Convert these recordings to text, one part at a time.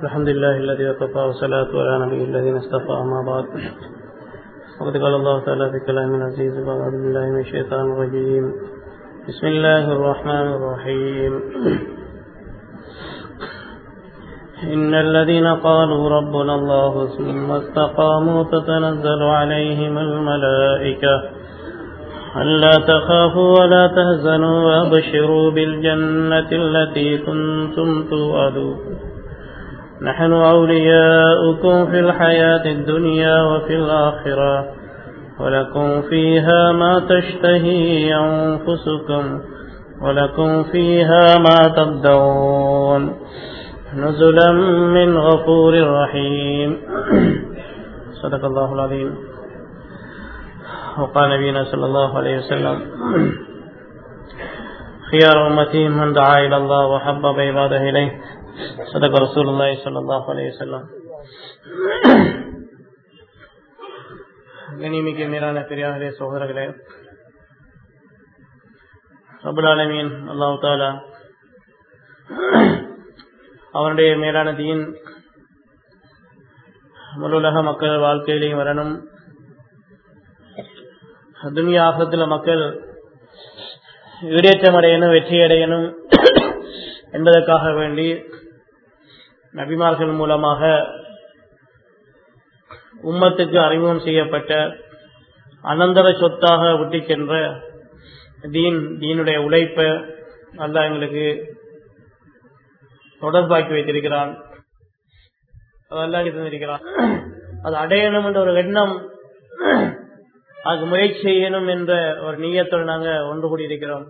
الحمد لله الذي وكفى والصلاة على نبي الذين اصطفى أما بعد وقد قال الله تعالى في كلام العزيز وأعوذ بالله من الشيطان الرجيم بسم الله الرحمن الرحيم إن الذين قالوا ربنا الله ثم استقاموا تتنزل عليهم الملائكة ألا تخافوا ولا تهزنوا وأبشروا بالجنة التي كنتم توعدون نحن أولياؤكم في الحياة الدنيا وفي الآخرة ولكم فيها ما تشتهي أنفسكم ولكم فيها ما تبدون نزلا من غفور رحيم صدق الله العظيم وقال نبينا صلى الله عليه وسلم خيار أمتي من دعا إلى الله وحبب عباده إليه صدق رسول الله صلى الله عليه وسلم கனிமிக்க மீரான பெரியார்களே சகோதரர்களே ரபுலாலமீன் அல்லாஹு தாலா அவனுடைய மேலான தீன் முழுலக மக்கள் வாழ்க்கையிலையும் வரணும் துனியா ஆகத்தில் மக்கள் ஈடேற்றம் அடையணும் வெற்றி அடையணும் என்பதற்காக வேண்டி நபிமார்கள் மூலமாக உம்மத்துக்கு அறிமுகம் செய்யப்பட்ட அனந்தர சொத்தாக விட்டு சென்ற தீன் தீனுடைய உழைப்பை அல்ல எங்களுக்கு தொடர்பாக்கி வைத்திருக்கிறான் அதெல்லாம் தந்திருக்கிறான் அது அடையணும் என்ற ஒரு எண்ணம் அதுக்கு முயற்சி செய்யணும் என்ற ஒரு நீயத்தோடு நாங்க ஒன்று கூடியிருக்கிறோம்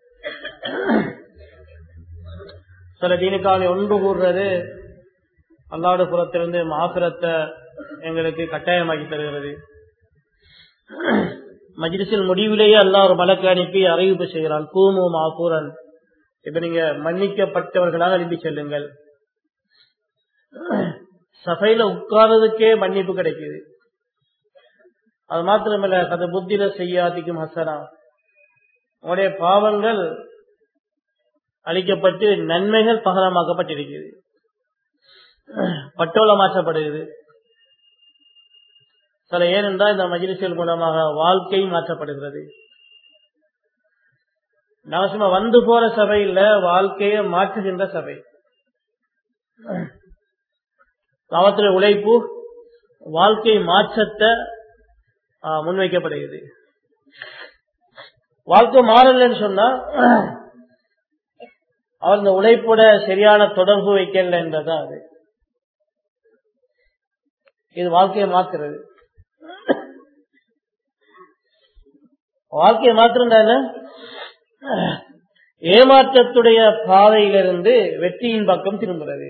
சில தீனுக்காக ஒன்று கூடுறது அல்லாடு புறத்திலிருந்து மாசுரத்தை எங்களுக்கு கட்டாயமாக்கி தருகிறது மஜ்லிஸில் முடிவிலேயே அல்லா ஒரு மலக்கு அனுப்பி அறிவிப்பு செய்கிறான் கூமு மாசூரன் இப்ப நீங்க மன்னிக்கப்பட்டவர்களாக அனுப்பி செல்லுங்கள் சபையில உட்கார்றதுக்கே மன்னிப்பு கிடைக்குது அது மாத்திரமல்ல கதை புத்திர செய்யாதிக்கும் ஹசனா உங்களுடைய பாவங்கள் அளிக்கப்பட்டு நன்மைகள் பகலமாக்கப்பட்டிருக்கிறது பட்டோல மாற்றப்படுகிறது சில ஏனென்றால் இந்த மஜிலிசியல் மூலமாக வாழ்க்கை மாற்றப்படுகிறது நவசமா வந்து போற சபையில் வாழ்க்கையை மாற்றுகின்ற சபை லாபத்தில் உழைப்பு வாழ்க்கை மாற்றத்தை முன்வைக்கப்படுகிறது வாழ்க்கை மாறலன்னு சொன்னா அவர் இந்த உழைப்போட சரியான தொடர்பு வைக்கல என்றதான் அது இது வாழ்க்கையை மாத்துறது வாழ்க்கையை மாத்திரம் ஏமாற்றத்துடைய பாதையிலிருந்து வெற்றியின் பக்கம் திரும்புறது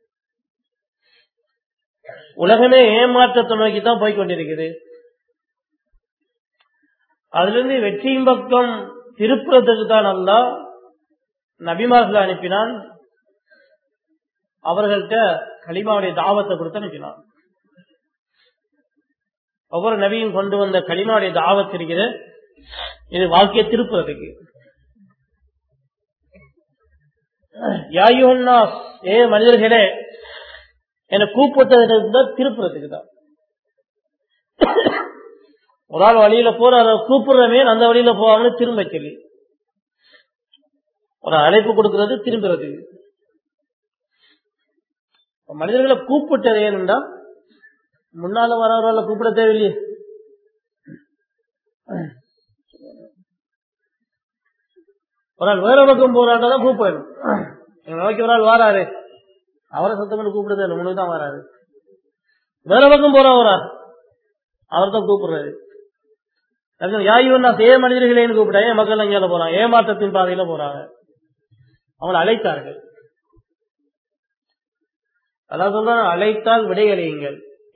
உலகமே ஏமாற்றத்தை நோக்கி தான் போய்கொண்டிருக்குது அதுல இருந்து வெற்றியின் பக்கம் திருப்புறதுக்கு தான் அல்லா நபிமார்கள் அனுப்பினான் அவர்கள்ட்ட களிமாவுடைய தாவத்தை கொடுத்து அனுப்பினான் ஒவ்வொரு நபியும் கொண்டு வந்த களிமாவுடைய தாவத் இருக்கிற இது வாழ்க்கையை திருப்புறதுக்கு யாயுன்னாஸ் ஏ மனிதர்களே என கூப்பிட்டது திருப்புறதுக்கு தான் ஒரு ஆள் வழியில போற அதை கூப்பிடுறமே அந்த வழியில போவாங்கன்னு திரும்ப சொல்லி ஒரு அழைப்பு கொடுக்கிறது திரும்புறது மனிதர்களை கூப்பிட்டது ஏனென்றா முன்னால வரவர்கள கூப்பிட தேவையில்லையே ஒரு ஆள் வேற பக்கம் போறாண்டதான் கூப்பிடணும் எங்க நோக்கி ஒரு ஆள் வாராரு அவரை சத்தம் கூப்பிட தேவை முன்னு தான் வராரு வேற பக்கம் போற ஒரு ஆள் அவர் தான் கூப்பிடுறாரு யாயும் நான் ஏ மனிதர்களேன்னு கூப்பிட்டா ஏன் மக்கள் அங்கே போறாங்க ஏமாற்றத்தின் பாதையில போறாங்க அவங்களை அழைத்தார்கள் அதான் சொல்றாங்க அழைத்தால் விடையறியுங்கள்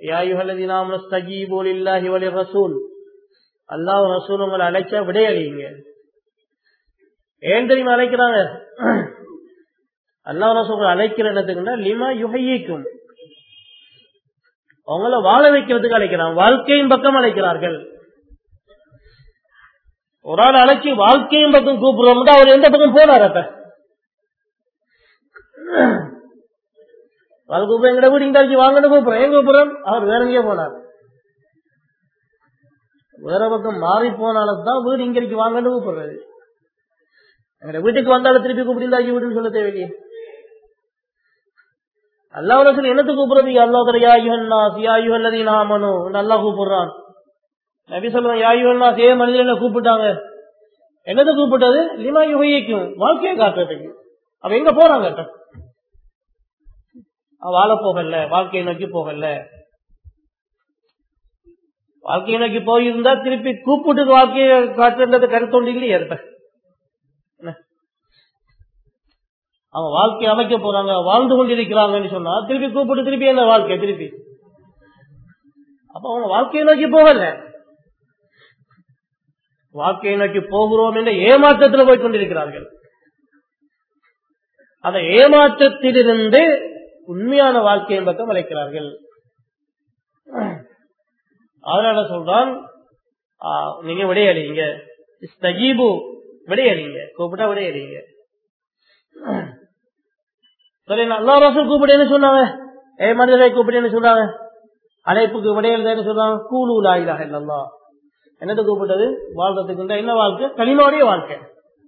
ரசூல் அல்லாஹ் ரசூல் உங்களை அழைச்சா விடையறியுங்க ஏன் தெரியுமா அழைக்கிறாங்க அல்லாஹ் ரசூல் அழைக்கிற இடத்துக்குன்னா லிமா யுகைக்கும் அவங்கள வாழ வைக்கிறதுக்கு அழைக்கிறாங்க வாழ்க்கையின் பக்கம் அழைக்கிறார்கள் ஒரு ஆள் அழைச்சி வாழ்க்கையின் பக்கம் கூப்பிடுறோம் அவர் எந்த பக்கம் போனார் அப்ப அது கூப்பிட எங்கட வீடு இந்தாச்சு வாங்கன்னு கூப்பிடுறோம் ஏன் கூப்பிடுறோம் அவர் வேற எங்கேயோ போனார் வேற பக்கம் மாறி போனால்தான் வீடு இங்கடிக்கு வாங்கன்னு கூப்பிடுறது எங்க வீட்டுக்கு வந்தாலும் திருப்பி கூப்பிட்டு இந்தாச்சு வீடுன்னு சொல்ல தேவையில்லையே அல்லாஹ் சொல்லி என்னத்து கூப்பிடுறது அல்லாஹ் யா யுஹன்னாஸ் யா யுஹல்லதீன ஆமனு நல்லா கூப்பிடுறான் நபி சொல்லுவான் யா யுஹன்னாஸ் ஏ மனிதர்களை கூப்பிட்டாங்க என்னது கூப்பிட்டது லிமா யுகைக்கும் வாழ்க்கையை காட்டுறதுக்கு அவ எங்க போறாங்க வாழ போகல வாழ்க்கையை நோக்கி போகல வாழ்க்கையை நோக்கி போயிருந்தா திருப்பி கூப்பிட்டு வாழ்க்கையை காட்டுறது கருத்தொண்டு இல்லையே இருப்ப அவன் வாழ்க்கை அமைக்க போறாங்க வாழ்ந்து கொண்டிருக்கிறாங்கன்னு சொன்னா திருப்பி கூப்பிட்டு திருப்பி என்ன வாழ்க்கை திருப்பி அப்ப அவங்க வாழ்க்கையை நோக்கி போகல வாழ்க்கையை நோக்கி போகிறோம் என்ற ஏமாற்றத்தில் போய் கொண்டிருக்கிறார்கள் அந்த ஏமாற்றத்திலிருந்து உண்மையான வாழ்க்கையின் பக்கம் அழைக்கிறார்கள் அதனால சொல்றான் நீங்க விடையறிங்க ஸ்தஜீபு விடையறிங்க கூப்பிட்டா விடையறிங்க சரி அல்லா ரசூல் கூப்பிடுன்னு சொன்னாங்க ஏ மனிதரை கூப்பிடுன்னு சொன்னாங்க அழைப்புக்கு விடையல் சொல்றாங்க கூலு லாயிலாக இல்லல்லா என்னது கூப்பிட்டது வாழ்றதுக்கு என்ன வாழ்க்கை களிமாவுடைய வாழ்க்கை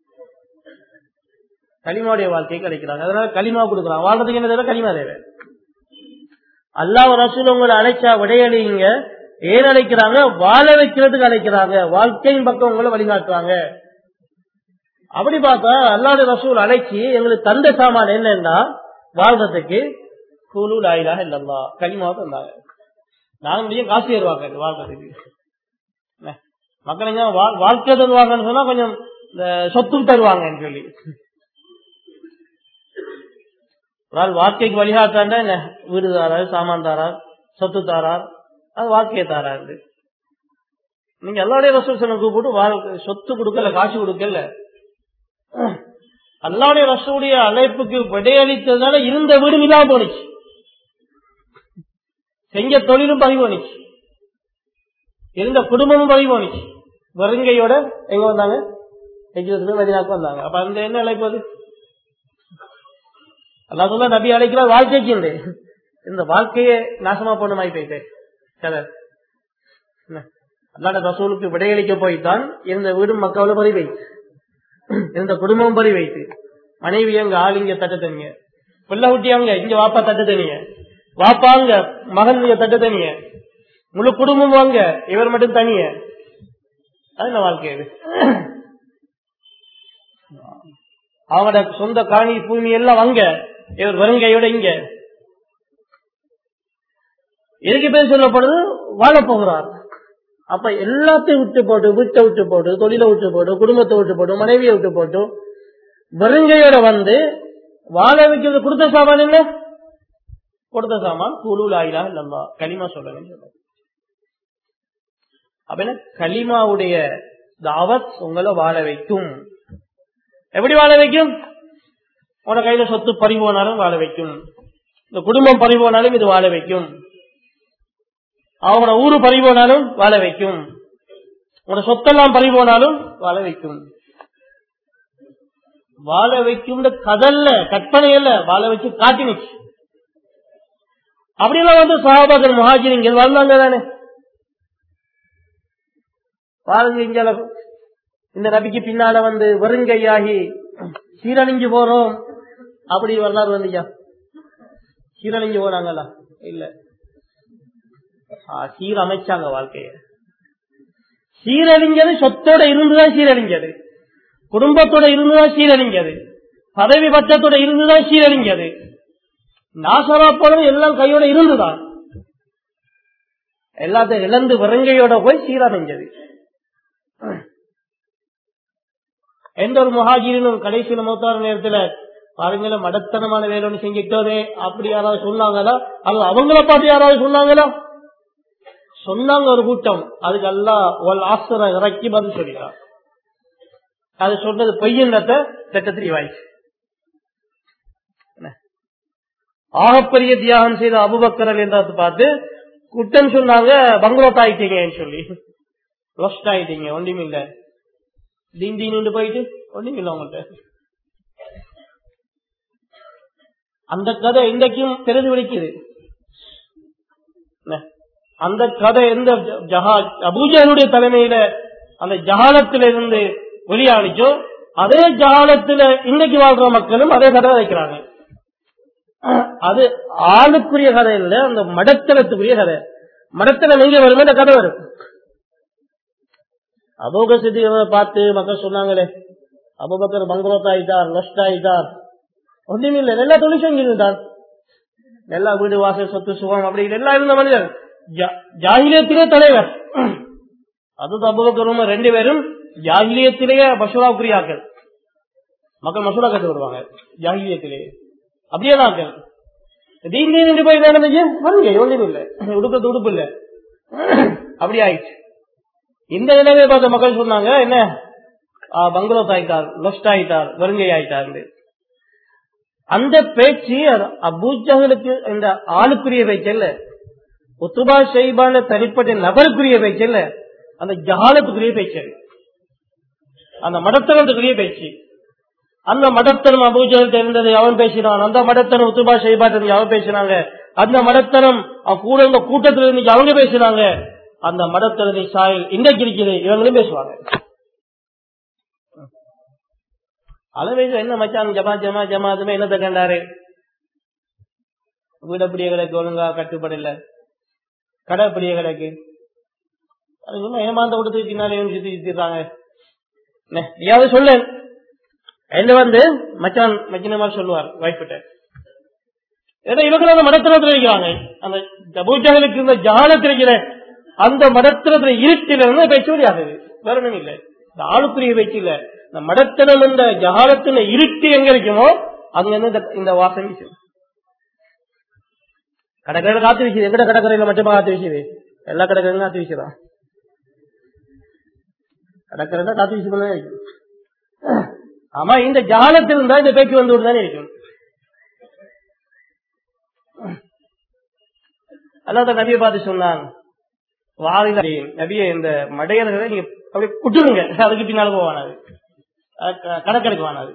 களிமாவுடைய வாழ்க்கையை கிடைக்கிறாங்க அதனால களிமா கொடுக்குறாங்க வாழ்றதுக்கு என்ன தேவை களிமா தேவை அல்லாஹ் ரசூல் உங்களை அழைச்சா விடையளிங்க ஏன் அழைக்கிறாங்க வாழ வைக்கிறதுக்கு அழைக்கிறாங்க வாழ்க்கையின் பக்கம் உங்களை வழிகாட்டுறாங்க அப்படி பார்த்தா அல்லாத ரசூல் அழைச்சி எங்களுக்கு தந்த சாமான் என்னன்னா வாழ்றதுக்கு குழு லாயிலாக இல்லல்லா களிமா தந்தாங்க நாங்க முடியும் காசு ஏறுவாங்க வாழ்றதுக்கு மக்கள் எங்க வாழ்க்கை தருவாங்கன்னு சொன்னா கொஞ்சம் இந்த சொத்தும் தருவாங்கன்னு சொல்லி ஒரு ஆள் வாழ்க்கைக்கு வழிகாட்டாண்டா என்ன வீடு தாரார் சாமான் தாரார் சொத்து தாரார் அது வாழ்க்கையை தாராரு நீங்க எல்லாருடைய ரசூசனை கூப்பிட்டு சொத்து கொடுக்கல காசு கொடுக்கல அல்லாவுடைய ரசூடைய அழைப்புக்கு விடையளித்ததுனால இருந்த வீடும் இல்லாம போனுச்சு செஞ்ச தொழிலும் பறி போனுச்சு இருந்த குடும்பமும் பறி போனுச்சு வருங்கையோட எங்க வந்தாங்க எஜிதத்துல மதினாக்கு வந்தாங்க அப்ப அந்த என்ன அழைப்பது அல்லா சொல்ல நபி அழைக்கிறார் வாழ்க்கைக்கு இந்த இந்த வாழ்க்கையே நாசமா போன மாதிரி போயிட்டு கதை அல்லாட ரசூலுக்கு விடையளிக்க போய்தான் இருந்த வீடும் மக்காவில பறி வைத்து இருந்த குடும்பம் பறி வைத்து மனைவி அங்க ஆள் இங்க தட்டு தனிய பிள்ளை குட்டி அங்க இங்க வாப்பா தட்டு தனிய வாப்பா அங்க மகன் இங்க தட்டு தனிய முழு குடும்பம் வாங்க இவர் மட்டும் தனிய அது என்ன வாழ்க்கை இது அவங்களோட சொந்த காணி பூமி எல்லாம் வாங்க இவர் வருங்கையோட இங்க எதுக்கு பேர் சொல்லப்படுது வாழ போகிறார் அப்ப எல்லாத்தையும் விட்டு போட்டு வீட்டை விட்டு போட்டு தொழிலை விட்டு போட்டு குடும்பத்தை விட்டு போட்டு மனைவியை விட்டு போட்டு வருங்கையோட வந்து வாழ வைக்கிறது கொடுத்த சாமான் என்ன கொடுத்த சாமான் குழு ஆயிலா இல்லல்லா களிமா சொல்லணும் அப்ப என்ன களிமாவுடைய தாவத் உங்களை வாழ வைக்கும் எப்படி வாழ வைக்கும் உன கையில சொத்து பறிபோனாலும் வாழ வைக்கும் இந்த குடும்பம் பறிபோனாலும் இது வாழ வைக்கும் அவனோட ஊரு பறிபோனாலும் வாழ வைக்கும் உன சொத்தெல்லாம் பறிபோனாலும் வாழ வைக்கும் வாழ வைக்கும் கதல்ல கற்பனை அல்ல வாழ வச்சு காட்டினுச்சு அப்படியெல்லாம் வந்து சகாபாதர் மகாஜின் இங்க வாழ்ந்தாங்க தானே வாழ்ந்து இங்க இந்த நபிக்கு பின்னால வந்து வெறுங்கையாகி சீரழிஞ்சு போறோம் அப்படி வரலாறு வந்துச்சா சீரழிஞ்சு போனாங்களா இல்ல சீரமைச்சாங்க வாழ்க்கைய சீரழிஞ்சது சொத்தோட இருந்துதான் சீரழிஞ்சது குடும்பத்தோட இருந்துதான் சீரழிஞ்சது பதவி பட்சத்தோட இருந்துதான் சீரழிஞ்சது நாசரா போனது எல்லாம் கையோட இருந்துதான் எல்லாத்தையும் இழந்து விரங்கையோட போய் சீரமைஞ்சது எந்த ஒரு முகாஜிரினும் கடைசியில மூத்தார நேரத்துல பாருங்களேன் மடத்தனமான வேலை ஒண்ணு செஞ்சுட்டோதே அப்படி யாராவது சொன்னாங்களா அல்லது அவங்கள பார்த்து யாராவது சொன்னாங்களா சொன்னாங்க ஒரு கூட்டம் அதுக்கு எல்லாம் ஒரு ஆசிரம் இறக்கி பதில் சொல்லிக்கிறார் அது சொன்னது பொய்யன்றத திட்டத்திரி வாய்ஸ் ஆகப்பெரிய தியாகம் செய்த அபுபக்கரல் என்றதை பார்த்து குட்டம் சொன்னாங்க பங்களோட் ஆயிட்டீங்கன்னு சொல்லி லொஸ்ட் ஆயிட்டீங்க ஒன்றும் இல்ல தீன் தீன் போயிட்டு ஒன்றும் இல்லை உங்கள்கிட்ட அந்த கதை இன்றைக்கும் தெரிந்து விடுக்குது என்ன? அந்த கதை எந்த ஜஹா அபூஜனுடைய தலைமையில அந்த ஜஹாலத்திலிருந்து வெளியானிச்சோ அதே ஜஹாலத்துல இன்னைக்கு வாழ்ற மக்களும் அதே கதை வைக்கிறாங்க அது ஆளுக்குரிய கதை இல்ல அந்த மடத்தனத்துக்குரிய கதை மடத்தனம் எங்க வருமே அந்த கதை வரும் அபோக சித்திகளை பார்த்து மக்கள் சொன்னாங்களே அபுபக்கர் பங்குரோத் ஆயிட்டார் நஷ்ட ஆயிட்டார் ஒன்றும் இல்லை எல்லா தொழில் செஞ்சிருந்தார் எல்லா வீடு வாசல் சொத்து சுகம் அப்படி எல்லாம் இருந்த மனிதர் ஜா- ஜாகிலியத்திலே தலைவர் அது அபுபக்கரும் ரெண்டு பேரும் ஜாகிலியத்திலேயே மசூராவுக்குரியாக்கள் மக்கள் மசூரா கட்டு வருவாங்க ஜாகிலியத்திலேயே அப்படியே நாக்கள் தீங்கே நின்று போய் என்ன நடந்துச்சு வருங்க ஒன்றும் இல்லை உடுக்கிறது உடுப்பு இல்லை அப்படி ஆயிடுச்சு இந்த நிலைமையை பார்த்த மக்கள் சொன்னாங்க என்ன ஆ, பங்களோத் ஆயிட்டார் லொஸ்ட் ஆயிட்டார் வருங்கை ஆயிட்டார் அந்த பேச்சு அபூஜகளுக்கு இந்த ஆளுக்குரிய பேச்சு இல்ல உத்துபா ஷைபான தனிப்பட்ட நபருக்குரிய பேச்சு இல்ல அந்த ஜஹாலத்துக்குரிய பேச்சு அது. அந்த மடத்தனத்துக்குரிய பேச்சு அந்த மடத்தனம் அபூஜல் தெரிந்தது அவன் பேசினான் அந்த மடத்தனம் உத்துபா ஷைபாட்டு அவன் பேசினாங்க அந்த மடத்தனம் அவன் கூட இருந்த கூட்டத்தில் இருந்து அவங்க பேசினாங்க அந்த மடத்தனத்தை சாயல் இன்றைக்கு இருக்குது இவங்களும் பேசுவாங்க அளவேஜ் என்ன மச்சான் ஜமா ஜமா ஜமாத்துமே என்னத்தை கண்டாரு வீடு அப்படியே கிடக்கு ஒழுங்கா கட்டுப்படல கடை அப்படியே கிடக்கு அது சும்மா ஏமாந்த கொடுத்து பின்னாலே சுத்தி சுத்திடுறாங்க என்ன, நீயாவது சொல்லு என்ன வந்து மச்சான் மச்சினமா சொல்லுவார் வைஃபிட்ட ஏதோ இவங்க அந்த மடத்திரத்தில் இருக்கிறாங்க அந்த ஜபூஜகளுக்கு இந்த ஜாலத்தில் இருக்கிற அந்த மடத்திரத்துல இருட்டில இருந்து பேச்சு வழியாகுது வேற ஒண்ணும் இல்லை இந்த ஆளுக்குரிய பேச்சு இல்ல இந்த மடத்திரம் இந்த ஜகாலத்துல இருட்டு எங்க இருக்குமோ அங்க இருந்து இந்த- இந்த வாசம் வீசும் கடற்கரையில காத்து வீசுது எங்கட கடற்கரையில மட்டுமா காத்து வீசுது எல்லா கடற்கரையிலும் காத்து வீசுதான் கடற்கரையில காத்து வீசுதான் இருக்கும் ஆமா இந்த ஜாலத்தில் இருந்தா இந்த பேச்சு வந்து தானே இருக்கும் அல்லாத நபியை பார்த்து சொன்னான் வாரில நபிய இந்த மடையர்களை நீங்க அப்படி குட்டுருங்க அதுக்கு பின்னால போவானாது கணக்கெடுக்க வானாது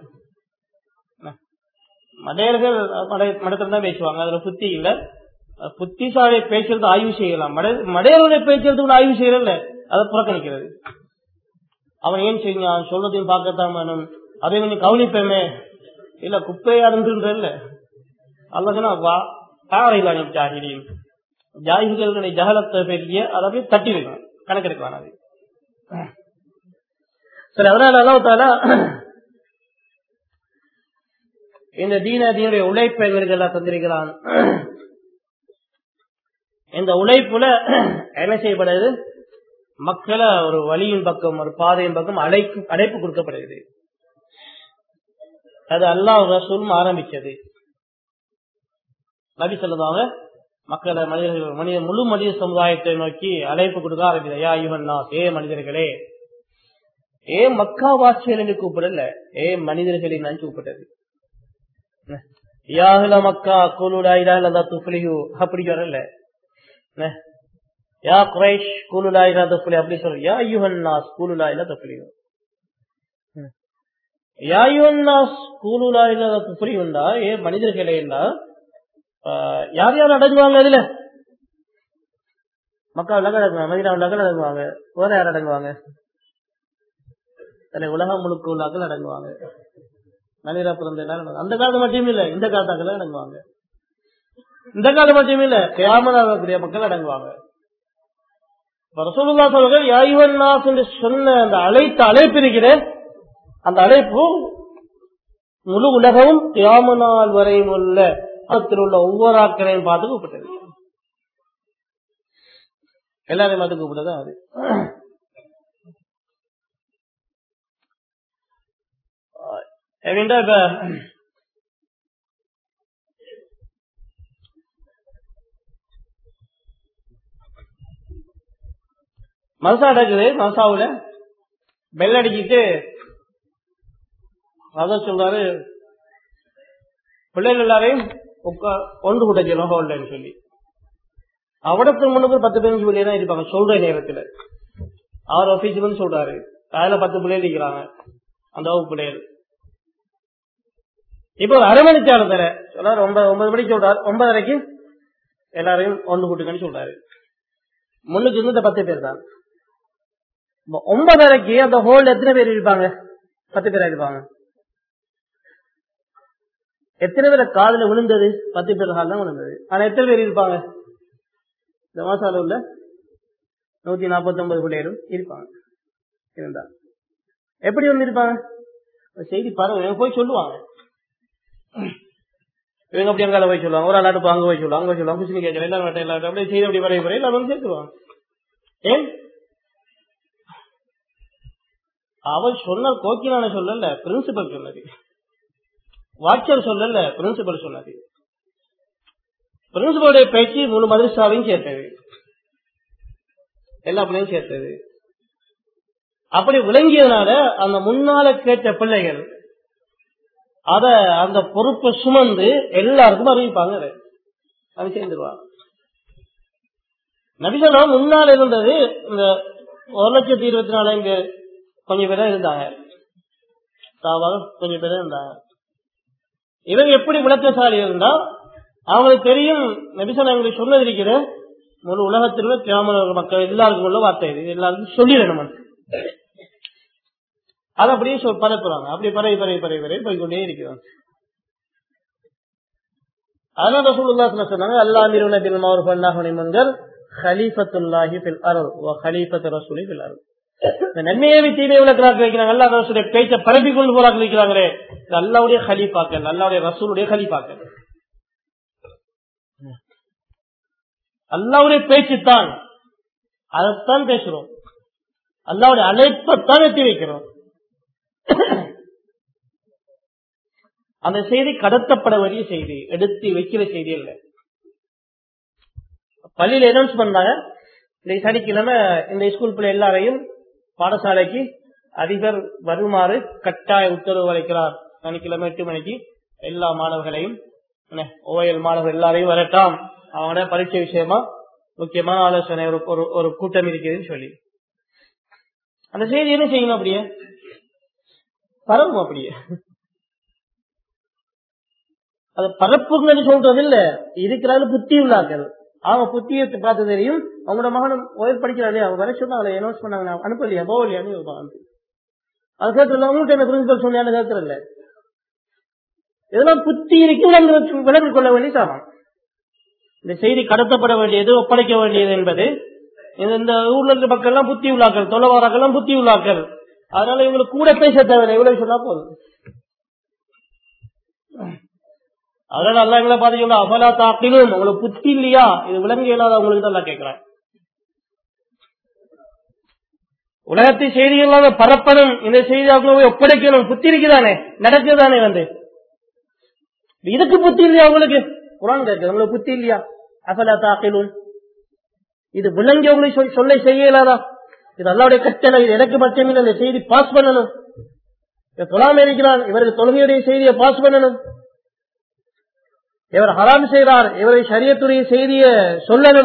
மடையர்கள் மடை- மடத்துல தான் பேசுவாங்க அதுல புத்தி இல்ல அஹ் புத்திசாலி பேசுறது ஆய்வு செய்யலாம் மடை மடையர்களுடைய பேசுறதுக்கு ஆய்வு செய்யறதில்ல அதை புறக்கணிக்கிறது அவன் ஏன் செஞ்சான் சொல்றதையும் பார்க்கத்தான் வேணும் அதை கொஞ்சம் கவனிப்பேமே இல்ல குப்பையா இருந்துன்றல்ல அல்ல சொன்னா வா தாரையிலான ஜாகிரியும் ஜாகிர்களுடைய ஜகலத்தை பெரிய அதை அப்படியே தட்டி வைக்கணும் கணக்கெடுக்க வேணாது சரி அதனால அல்லாஹ் இந்த தீன தீனுடைய உழைப்பை எங்களுக்கு எல்லாம் தந்திருக்கிறான் இந்த உழைப்புல என்ன செய்யப்படுது மக்களை ஒரு வழியின் பக்கம் ஒரு பாதையின் பக்கம் அழைப்பு அழைப்பு கொடுக்கப்படுகிறது அது அல்லாஹ் ரசூலும் ஆரம்பிச்சது நபி சொல்லுவாங்க மக்களை மனிதர்கள் மனித முழு மனித சமுதாயத்தை நோக்கி அழைப்பு கொடுக்க ஆரம்பிச்சது யா இவன் ஏ மனிதர்களே ஏ மக்காவாசியல் என்று கூப்பிடல ஏ மனிதர்களை நான் கூப்பிட்டது யாஹ்ல மக்கா கூலுடா இலா துஃப்லிஹு அப்படி வரல என்ன? யா குரைஷ் கூலுலா இலா துஃப்லி அப்படி சொல்ல யா யுஹன் நாஸ் கூலுலா இலா துஃப்லிஹு யா யுஹன் நாஸ் கூலுலா இலா துஃப்லிஹுண்டா ஏ மனிதர்களே என்றா ஆஹ், யார் யார் அடங்குவாங்க அதுல மக்கா உலக அடங்குவாங்க மதினா உலக அடங்குவாங்க வேற யார் அடங்குவாங்க அதுல உலகம் முழுக்க உள்ளாக்கள் அடங்குவாங்க மனிதா பிறந்த எல்லாரும் அடங்குவாங்க. அந்த காலத்து மட்டும் இல்ல இந்த காலத்தாக்கள் அடங்குவாங்க இந்த காலம் மட்டும் இல்ல கியாமலாகக்கூடிய மக்கள் அடங்குவாங்க இப்ப ரசூலுல்லாஹ் சொல்றாங்க யா அய்யுஹன் நாஸ் என்று சொன்ன அந்த அழைத்த அழைப்பு இருக்கிறே அந்த அழைப்பு முழு உலகமும் கியாம நாள் வரையும் உள்ள உலகத்தில் உள்ள ஒவ்வொரு ஆட்களையும் பார்த்து கூப்பிட்டது எல்லாரையும் பார்த்து கூப்பிட்டதான் அது எப்படின்னா இப்ப மனசா நடக்குது மனசாவுல பெல் அடிக்கிட்டு அதான் சொல்றாரு பிள்ளைகள் எல்லாரையும் உட்கா ஒன்று கூட்டச்சிடும் ஹோல்டன்னு சொல்லி அவடத்துக்கு முன்னுக்கு பத்து பதினஞ்சு பிள்ளைங்க தான் இருப்பாங்க சொல்ற நேரத்துல அவர் ஆபீஸுக்கு வந்து சொல்றாரு அதுல பத்து பிள்ளைகள் இருக்கிறாங்க அந்த வகுப்பு பிள்ளைகள் இப்போ ஒரு அரை மணி நேரம் தர சொல்றாரு ஒன்பது ஒன்பது மணிக்கு சொல்றாரு ஒன்பதரைக்கு எல்லாரையும் ஒன்று கூட்டுங்கன்னு சொல்றாரு முன்னுக்கு இருந்து இந்த பத்து பேர் தான் இப்ப ஒன்பதரைக்கு அந்த ஹோல்ல எத்தனை பேர் இருப்பாங்க பத்து பேரா இருப்பாங்க எத்தனை பேர் காதுல விழுந்தது பத்து பேர் கால் தான் விழுந்தது ஆனா எத்தனை பேர் இருப்பாங்க இந்த மாசால உள்ள நூத்தி நாற்பத்தி ஒன்பது பிள்ளைகளும் இருப்பாங்க இருந்தா எப்படி வந்து இருப்பாங்க செய்தி பரவ போய் சொல்லுவாங்க இவங்க அப்படி அங்கால போய் சொல்லுவாங்க ஒரு ஆளாட்டு அங்க போய் சொல்லுவாங்க அங்க சொல்லுவாங்க குசினி கேட்கல எல்லாரும் வட்டம் எல்லாரும் அப்படியே செய்தி அப்படி வரைய வரைய எல்லாரும் வந்து சேர்த்துருவாங்க ஏன் அவன் சொன்ன கோக்கிலான சொல்லல பிரின்சிபல் சொன்னது வாட்சர் சொல்லல பிரின்சிபல் சொன்னது பிரின்சிபலுடைய பேச்சு மூணு மதரசாவையும் சேர்த்தது எல்லா பிள்ளையும் சேர்த்தது அப்படி விளங்கியதுனால அந்த முன்னால கேட்ட பிள்ளைகள் அத அந்த பொறுப்பை சுமந்து எல்லாருக்கும் அறிவிப்பாங்க அதை. அது சேர்ந்துருவாங்க நபிசனா முன்னால் இருந்தது இந்த ஒரு லட்சத்தி இருபத்தி நாலு இங்க கொஞ்சம் பேர் தான் இருந்தாங்க சாவாக கொஞ்சம் பேர் இருந்தாங்க இவங்க எப்படி விளக்கசாலி இருந்தா அவங்களுக்கு தெரியும் நபிசனா எங்களுக்கு சொன்னது இருக்கிற முழு உலகத்தில் கிராம மக்கள் எல்லாருக்கும் உள்ள வார்த்தை இது எல்லாருக்கும் சொல்லிடணும் அது அப்படியே சொல் பரப்புறாங்க அப்படி பரவி பரவி பரவி பரவி போய்கொண்டே இருக்கிறாங்க அதனால ரசூலுல்லாஹி ஸல்லல்லாஹு அலைஹி சொன்னாங்க அல்லாஹ் அமீருன பில் மஅரூஃப் வ நஹ்யு அனில் முன்கர் ஹலீஃபத்துல்லாஹி ஃபில் அர்த் வ ஹலீஃபத்து ரசூலி ஃபில் அர்த் இந்த நன்மையை தீமை விளக்கறாங்க வைக்கிறாங்க அல்லாஹ் ரசூலுடைய பேச்சை பரப்பி கொண்டு போறாங்க வைக்கிறாங்களே இது அல்லாஹ்வுடைய ஹலீஃபாக்கள் அல்லாஹ்வுடைய ரசூலுடைய ஹலீஃபாக்கள் அல்லாஹ்வுடைய பேச்சு தான் அதைத்தான் பேசுறோம் அல்லாவுடைய அழைப்பத்தான் எத்தி வைக்கிறோம் அந்த செய்தி கடத்தப்பட வேண்டிய செய்தி எடுத்து வைக்கிற செய்தி இல்ல பள்ளியில அனௌன்ஸ் பண்ணாங்க இந்த சனிக்கிழமை இந்த ஸ்கூல் பிள்ளை எல்லாரையும் பாடசாலைக்கு அதிபர் வருமாறு கட்டாய உத்தரவு அளிக்கிறார் சனிக்கிழமை எட்டு மணிக்கு எல்லா மாணவர்களையும் ஓஎல் மாணவர் எல்லாரையும் வரட்டாம் அவங்களோட பரீட்சை விஷயமா முக்கியமான ஆலோசனை ஒரு ஒரு- ஒரு கூட்டம் இருக்குதுன்னு சொல்லி அந்த செய்தி என்ன செய்யணும் அப்படியே பரவும் அப்படியே அது பரப்புங்கன்னு சொல்றது இல்ல இருக்கிறாரு புத்தி உள்ளாக்கள் அவங்க புத்தியை பார்த்து தெரியும் அவங்களோட மகனும் உயர் படிக்கிறாரு அவங்க வர சொன்னாங்களே அனௌன்ஸ் பண்ணாங்க நான் அனுப்பலையா போகலையான்னு வந்து அது கேட்கல அவங்கள்ட்ட என்ன பிரின்சிபல் சொன்னான்னு கேட்கறதில்ல இதெல்லாம் புத்தி இருக்கு விளங்கு விளங்கிக் கொள்ள வேண்டிய சாமான் இந்த செய்தி கடத்தப்பட வேண்டியது ஒப்படைக்க வேண்டியது என்பது இந்த- இந்த ஊர்ல இருக்க மக்கள் எல்லாம் புத்தி உள்ளாக்கள் தொலைவாராக்கள் எல்லாம் புத்தி உள்ளாக்கள் அதனால இவங்களுக்கு கூட பேச தேவையில்லை இவ்வளவு சொன்னா போதும் அதனால அல்லா எங்களை பாத்தீங்கன்னா அபலா தாக்கிலும் உங்களுக்கு புத்தி இல்லையா இது விளங்க இயலாத உங்களுக்கு தான் கேட்கிறேன் உலகத்தை செய்திகள் பரப்பணும் இந்த செய்தி அவங்களை போய் ஒப்படைக்கணும் புத்தி இருக்குதானே நடக்குதானே வந்து இதுக்கு புத்தி இல்லையா உங்களுக்கு குரான் கேட்குது உங்களுக்கு புத்தி இல்லையா அபலா தாக்கிலும் இது விளங்கி உங்களுக்கு சொல்- சொல்ல செய்ய இயலாதா இது அல்லாவுடைய கட்டளை இது எனக்கு மட்டுமில்லை இந்த செய்தி பாஸ் பண்ணணும் இவர் தொழாம இருக்கிறார் இவருக்கு தொழுகையுடைய செய்தியை பாஸ் பண்ணணும் இவர் ஹராம் செய்கிறார் இவரை சரியத்துடைய செய்தியை சொல்லணும்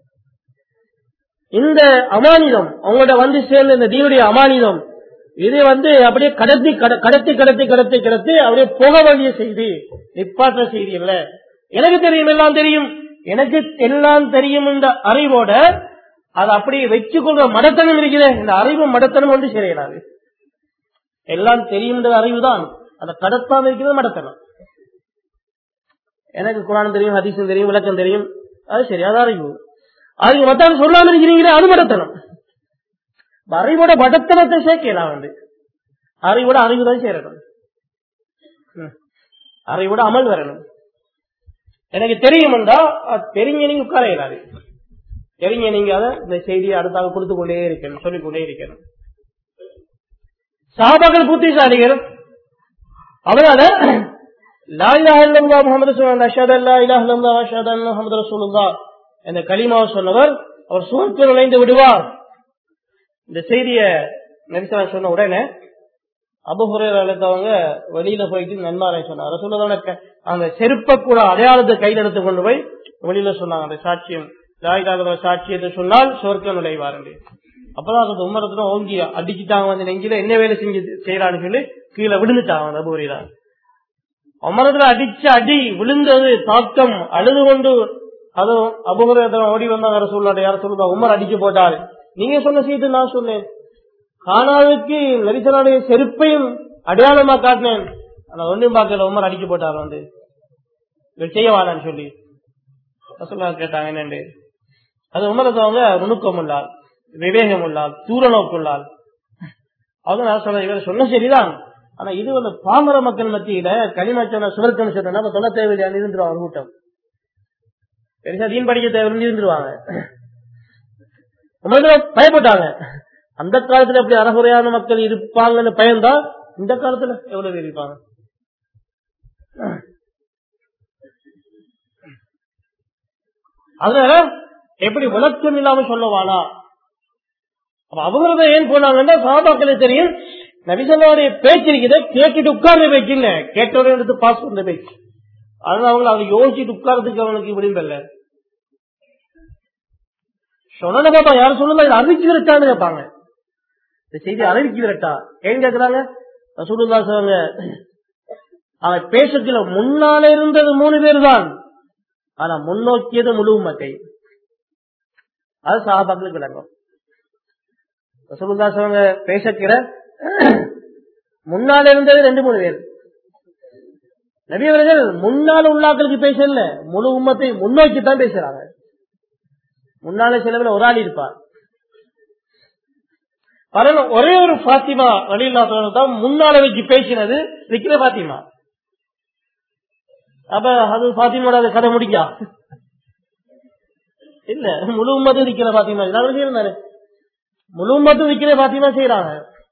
இந்த அமானிதம் அவங்களோட வந்து சேர்ந்த இந்த தீனுடைய அமானிதம் இது வந்து அப்படியே கடத்தி கட- கடத்தி கடத்தி கடத்தி கடத்தி அப்படியே போக வேண்டிய செய்தி நிப்பாற்ற செய்தி இல்ல எனக்கு தெரியும் எல்லாம் தெரியும் எனக்கு எல்லாம் தெரியும் இந்த அறிவோட அதை அப்படியே வச்சுக்கொள்ற மடத்தனம் இருக்கிற இந்த அறிவு மடத்தனம் வந்து சரியிடாது எல்லாம் தெரியும் அறிவு தான் அதை கடத்தாம இருக்கிறது மடத்தனம் எனக்கு குரான் தெரியும் ஹதீஸும் தெரியும் விளக்கம் தெரியும் அது சரி அது அறிவு அது மத்தாலும் சொல்லாம இருக்கிறீங்களே அது மடத்தனம் அறிவோட மடத்தனத்தை சேர்க்கலாம் வந்து அறிவோட அறிவு தான் சேரணும் ம். அறிவோட அமல் வரணும் எனக்கு தெரியும்டா அது தெரிஞ்ச நீங்க உட்கார இயலாது தெரிஞ்ச நீங்க அதை இந்த செய்தியை அடுத்தாக கொடுத்து கொண்டே இருக்கணும் சொல்லிக் கொண்டே இருக்கணும் சாபாக்கள் புத்திசாலிகள் அதனால லா இலாஹ இல்லல்லாஹ் முஹம்மது ரசூலுல்லாஹ் அஷ்ஹது அல்லா இலாஹ இல்லல்லாஹ் அஷ்ஹது அன்ன முஹம்மது ரசூலுல்லாஹ் என்ற கலிமாவை சொன்னவர் அவர் சுவர்க்கு நுழைந்து விடுவார் இந்த செய்திய நெரிசலா சொன்ன உடனே அபுஹுரேர் அழைத்தவங்க வெளியில போயிட்டு நன்மாரை சொன்னாங்க ரசூலுல்லாஹ் க- அந்த செருப்ப கூட அடையாளத்தை கையில் எடுத்து கொண்டு போய் வெளியில சொன்னாங்க அந்த சாட்சியம் லாயிலாக சாட்சியத்தை சொன்னால் சுவர்க்க நுழைவார் என்று. அப்பதான் அது உம்மரத்துல ஓங்கி அடிச்சுட்டாங்க வந்து நெஞ்சில என்ன வேலை செஞ்சு செய்யறான்னு சொல்லி கீழே விழுந்துட்டாங்க அந்த அபுஹுரேரா அமரத்துல அடிச்ச அடி விழுந்தது தாக்கம் அழுது கொண்டு அதுவும் அபுகுரேதன் ஓடி வந்தாங்க யார சொல்லாட யார சொல்லுதா உமர் அடிச்சு போட்டாரு நீங்க சொன்ன சீட்டு நான் சொன்னேன் காணாவுக்கு நரிசனுடைய செருப்பையும் அடையாளமா காட்டினேன் ஆனா ஒன்றும் பார்க்கல உமர் அடிக்க போட்டார் வந்து இதை செய்ய வேணான்னு சொல்லி ரசூல்லா கேட்டாங்க என்னண்டு அது உமரத்தவங்க நுணுக்கம் உள்ளார் விவேகம் உள்ளார் தூர நோக்குள்ளார் அவங்க நான் சொல்ல இவர் சொன்ன சரிதான் ஆனா இது வந்து பாமர மக்கள் மத்தியில களிமச்சன சுவர்க்கன்னு சொன்னா நம்ம சொல்ல தேவையில்லையான்னு இருந்துருவாங்க ஒரு கூட்டம் பெருசா தீன் படிக்க தேவைன்னு இருந்துருவாங்க உமரத்துல பயப்பட்டாங்க அந்த காலத்துல எப்படி அறகுறையான மக்கள் இருப்பாங்கன்னு பயந்தா இந்த காலத்துல எவ்வளவு பேர் இருப்பாங்க அதனால எப்படி விளக்கம் இல்லாம சொல்லவானா அவங்க ஏன் போனாங்கன்னா சாபாக்களே தெரியும் நபிசல்லாவுடைய பேச்சு இருக்குது கேட்டுட்டு உட்கார்ந்த பேச்சு இல்ல கேட்டவரை எடுத்து பாஸ் பண்ற பேச்சு அதனால அவங்க அதை யோசிச்சுட்டு உட்கார்றதுக்கு அவனுக்கு விரும்பல சொன்ன பாப்பா யாரும் சொல்லுங்க இது அறிவிச்சு விரட்டான்னு கேட்பாங்க இந்த செய்தி அறிவிச்சு விரட்டா ஏன் கேக்குறாங்க ரசூலுல்லா சொல்லுங்க அவன் பேசத்துல முன்னால இருந்தது மூணு பேர் தான் ஆனா முன்னோக்கியது முழு மட்டை அது சாபாக்களுக்கு விளங்கும் ரசூலுல்லா சொல்லுங்க பேசக்கிற முன்னால இருந்தது ரெண்டு மூணு பேர் நபி அவர்கள் முன்னால உள்ளாக்களுக்கு பேசல முழு உம்மத்தை முன்னோக்கி தான் பேசுறாங்க முன்னால சிலவில் ஒரு ஆள் இருப்பார் பாருங்க ஒரே ஒரு பாத்திமா வழியில்லா தான் முன்னால வச்சு பேசினது விக்கிர பாத்திமா அப்ப அது பாத்திமாவோட அது கதை முடிக்கா இல்ல முழு உம்மத்தும் விக்கிற பாத்திமா நான் செய்யறாரு முழு உம்மத்தும் விக்கிற பாத்திமா செய்யறாங்க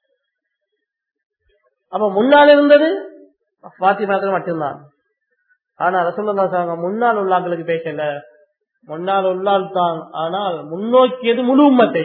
அப்ப முன்னால் இருந்தது பாத்திமாக்கள் மட்டும்தான் ஆனா ரசல்லா சாங்க முன்னால் உள்ளாக்களுக்கு பேசல முன்னால் உள்ளால் தான் ஆனால் முன்னோக்கியது முழு உம்மத்தை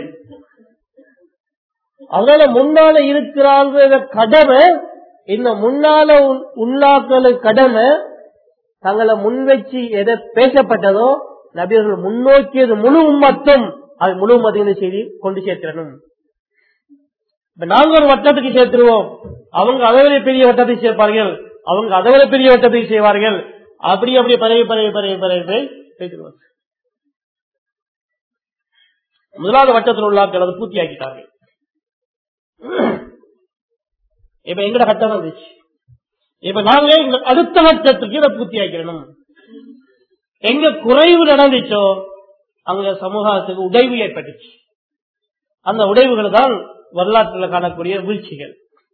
அதனால முன்னால இருக்கிறாங்க கடமை இந்த முன்னால உள்ளாக்களுக்கு கடமை தங்களை முன்வச்சு எதை பேசப்பட்டதோ நபியர்கள் முன்னோக்கியது முழு உம்மத்தும் அது முழு உம்மத்தின் செய்தி கொண்டு சேர்த்திடணும் இப்ப நாங்க ஒரு வட்டத்துக்கு சேர்த்துருவோம் அவங்க அதவிட பெரிய வட்டத்தை சேர்ப்பார்கள் அவங்க அதவிட பெரிய வட்டத்தை செய்வார்கள் அப்படி அப்படி பரவி பரவி பரவி பரவி பேசிடுவாங்க முதலாவது வட்டத்தில் உள்ளாக்கள் அதை பூர்த்தி ஆக்கிட்டார்கள் இப்ப எங்கட கட்டம் வந்துச்சு இப்ப நாங்க எங்க அடுத்த வட்டத்துக்கு இதை பூர்த்தி ஆக்கிடணும் எங்க குறைவு நடந்துச்சோ அங்க சமூகத்துக்கு உடைவு ஏற்பட்டுச்சு அந்த உடைவுகள் தான் வரலாற்றில் காணக்கூடிய வீழ்ச்சிகள்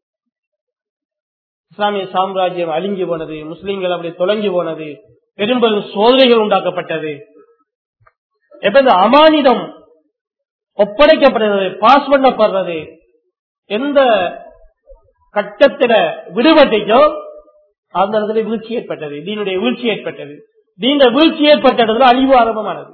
இஸ்லாமிய சாம்ராஜ்யம் அழிஞ்சு போனது முஸ்லிம்கள் அப்படி தொலைஞ்சு போனது பெரும்பெரும் சோதனைகள் உண்டாக்கப்பட்டது எப்ப இந்த அமானிதம் ஒப்படைக்கப்படுறது பாஸ் பண்ணப்படுறது எந்த கட்டத்தில விடுபட்டுச்சோ அந்த இடத்துல வீழ்ச்சி ஏற்பட்டது தீனுடைய வீழ்ச்சி ஏற்பட்டது தீன வீழ்ச்சி ஏற்பட்டதுல அழிவு ஆரம்பமானது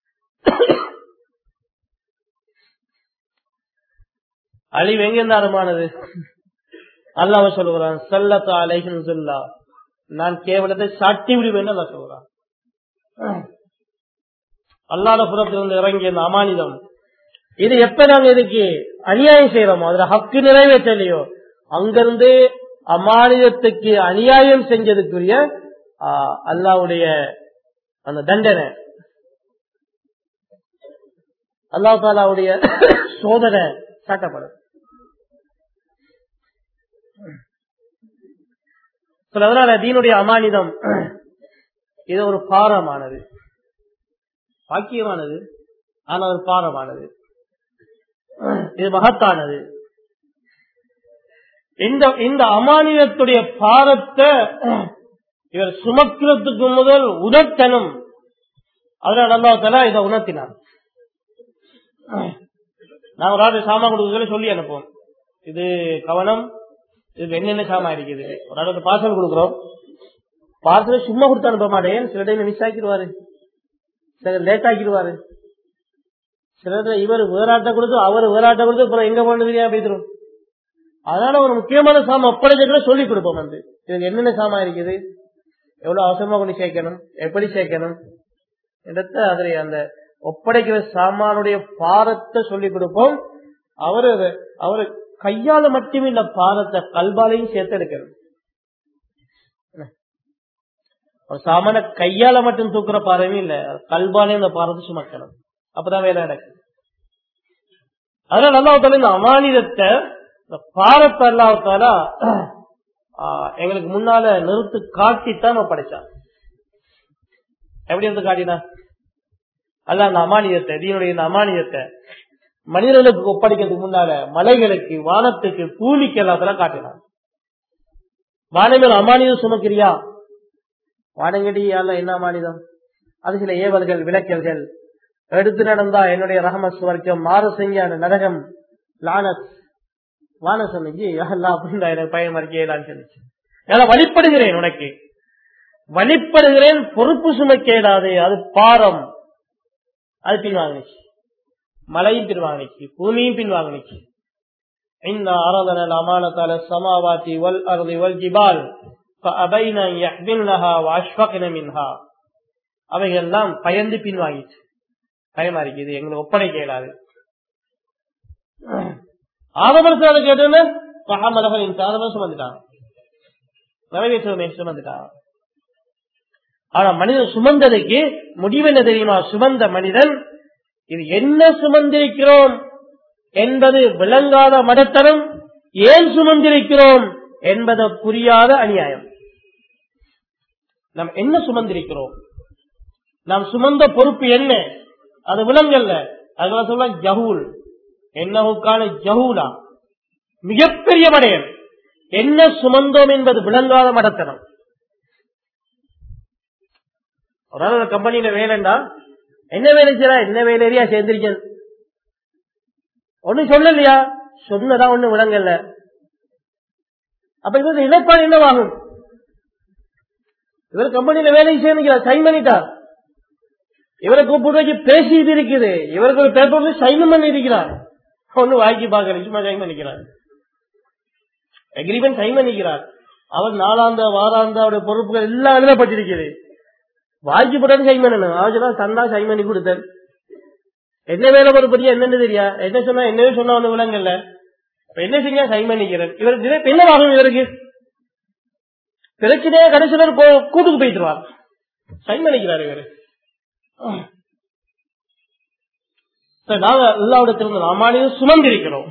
அழிவு எங்கிருந்து ஆரம்பமானது அல்லாம சொல்லுகிறான் சல்லத்தா அலைஹின் சொல்லா நான் கேவலத்தை சாட்டி விடுவேன் அல்ல சொல்றான் அல்லாத புறத்திலிருந்து இறங்கிய அந்த அமானிதம் இது எப்ப நாங்க இதுக்கு அநியாயம் செய்யறோமோ அதுல ஹக்கு நிறைவேற்றலையோ அங்கிருந்து அமானிதத்துக்கு அநியாயம் செஞ்சதுக்குரிய அல்லாவுடைய அந்த தண்டனை அல்லா தாலாவுடைய சோதனை காட்டப்படும் அதனால தீனுடைய அமானிதம் இது ஒரு பாரமானது பாக்கியமானது ஆனா ஒரு பாரமானது இது மகத்தானது இந்த இந்த அமானியத்துடைய பாரத்தை இவர் சுமக்கிறதுக்கு முதல் உணர்த்தனும் அதனால அல்லாத்தால இதை உணர்த்தினார் நான் ஒரு ஆள் சாமா கொடுக்கறதுல சொல்லி அனுப்புவோம் இது கவனம் இது என்னென்ன சாமா இருக்குது ஒரு ஆளுக்கு பார்சல் கொடுக்குறோம் பார்சல் சும்மா கொடுத்து அனுப்ப மாட்டேன் சில டைம் மிஸ் ஆக்கிடுவாரு சில லேட் ஆக்கிடுவாரு சில இவர் வேறாட்ட கொடுத்து அவர் வேறாட்ட கொடுத்து அப்புறம் எங்க போனது தெரியாம போய்த்திரும் அதனால ஒரு முக்கியமான சாமா ஒப்படைச்ச சொல்லி கொடுப்போம் வந்து இதுக்கு என்னென்ன சாமா இருக்குது எவ்வளவு அவசரமா கொண்டு சேர்க்கணும் எப்படி சேர்க்கணும் இடத்த அதில் அந்த ஒப்படைக்கிற சாமானுடைய பாரத்தை சொல்லி கொடுப்போம் அவரு அவரு கையால மட்டுமே இந்த பாரத்தை கல்பாலையும் சேர்த்து எடுக்கணும் ஒரு சாமான கையால மட்டும் தூக்குற பாரமே இல்ல கல்பாலே இந்த பாரத்தை சுமக்கணும் அப்பதான் வேலை நடக்கும் அதனால அல்லாஹால இந்த அமானிதத்தை இந்த பாரத்தை அல்லாஹால எங்களுக்கு முன்னால நிறுத்து காட்டித்தான் நம்ம படைச்சான் எப்படி இருந்து காட்டினா அல்ல அந்த அமானியத்தை தீனுடைய இந்த அமானியத்தை மனிதர்களுக்கு ஒப்படைக்கிறதுக்கு முன்னால மலைகளுக்கு வானத்துக்கு பூமிக்கு எல்லாத்தெல்லாம் காட்டினான் வானங்கள் அமானிதம் சுமக்கிறியா வானங்கடி அல்ல என்ன அமானிதம் அது சில ஏவல்கள் விளக்கல்கள் எடுத்து நடந்தா என்னுடைய ரஹம சுவர்க்கம் மாறு செஞ்ச அந்த நரகம் லானத் வான சொன்னி அல்லா அப்படின்னு எனக்கு பயன் மறிக்கையிலான்னு சொல்லிச்சு நான் வழிபடுகிறேன் உனக்கு வழிபடுகிறேன் பொறுப்பு சுமக்கேடாது அது பாரம் அது பின்வாங்கிச்சு மலையும் பின்வாங்கிச்சு பூமியும் பின்வாங்கிச்சு இந்த ஆராதன அமானத்தால சமாவாத்தி வல் அருதி வல் ஜிபால் அவைகள்லாம் பயந்து பின்வாங்கிச்சு பயமா இருக்குது எங்களை ஒப்படைக்க இயலாது ஆதமரத்தால கேட்டோன்னு மகாமலகன் ஆதமரம் சுமந்துட்டான் நிறைவேற்றுவமே சுமந்துட்டான் ஆனா மனிதன் சுமந்ததுக்கு முடிவு என்ன தெரியுமா சுமந்த மனிதன் இது என்ன சுமந்திருக்கிறோம் என்பது விளங்காத மடத்தனம் ஏன் சுமந்திருக்கிறோம் என்பதை புரியாத அநியாயம் நாம் என்ன சுமந்திருக்கிறோம் நாம் சுமந்த பொறுப்பு என்ன அது விலங்கல்ல அதனால சொல்ல ஜஹூல் என்னவுக்கான ஜஹூலா மிகப்பெரிய மடையன் என்ன சுமந்தோம் என்பது விளங்காத மடத்தனம் ஒரு நாள் கம்பெனியில வேலைண்டா என்ன வேலை செய்யறா என்ன வேலையா சேர்ந்திருக்கேன் ஒன்னும் சொல்லலையா சொன்னதா ஒண்ணு விளங்கல்ல அப்ப இவருக்கு இழப்பாடு என்னவாகும் இவர் கம்பெனியில வேலை செய்யணும் சைன் பண்ணிட்டார் இவரை கூப்பிட்டு வச்சு பேசிட்டு இருக்குது இவருக்கு ஒரு பேப்பர் சைன் பண்ணி இருக்கிறார் ஒண்ணு வாங்கி பாக்கல சும்மா சைன் பண்ணிக்கிறார் அக்ரிமெண்ட் சைன் பண்ணிக்கிறார் அவர் நாலாந்த வாராந்த அவருடைய பொறுப்புகள் எல்லாம் எழுதப்பட்டிருக்கிறது வாங்கி போட்டு சைன் பண்ணணும் அவர் தந்தா சைன் பண்ணி கொடுத்தேன் என்ன வேலை பொறுப்பு பத்தியா என்னன்னு தெரியா என்ன சொன்னா என்னவே சொன்னா ஒண்ணு விலங்கல்ல என்ன செஞ்சா சைன் பண்ணிக்கிறேன் இவருக்கு என்ன ஆகும் இவருக்கு பிரச்சனையா கடைசியில் கூட்டுக்கு போயிட்டுருவார் சைன் பண்ணிக்கிறார் இவரு நாங்க எல்லாவிடத்திலிருந்து நாமானியும் சுமந்திருக்கிறோம்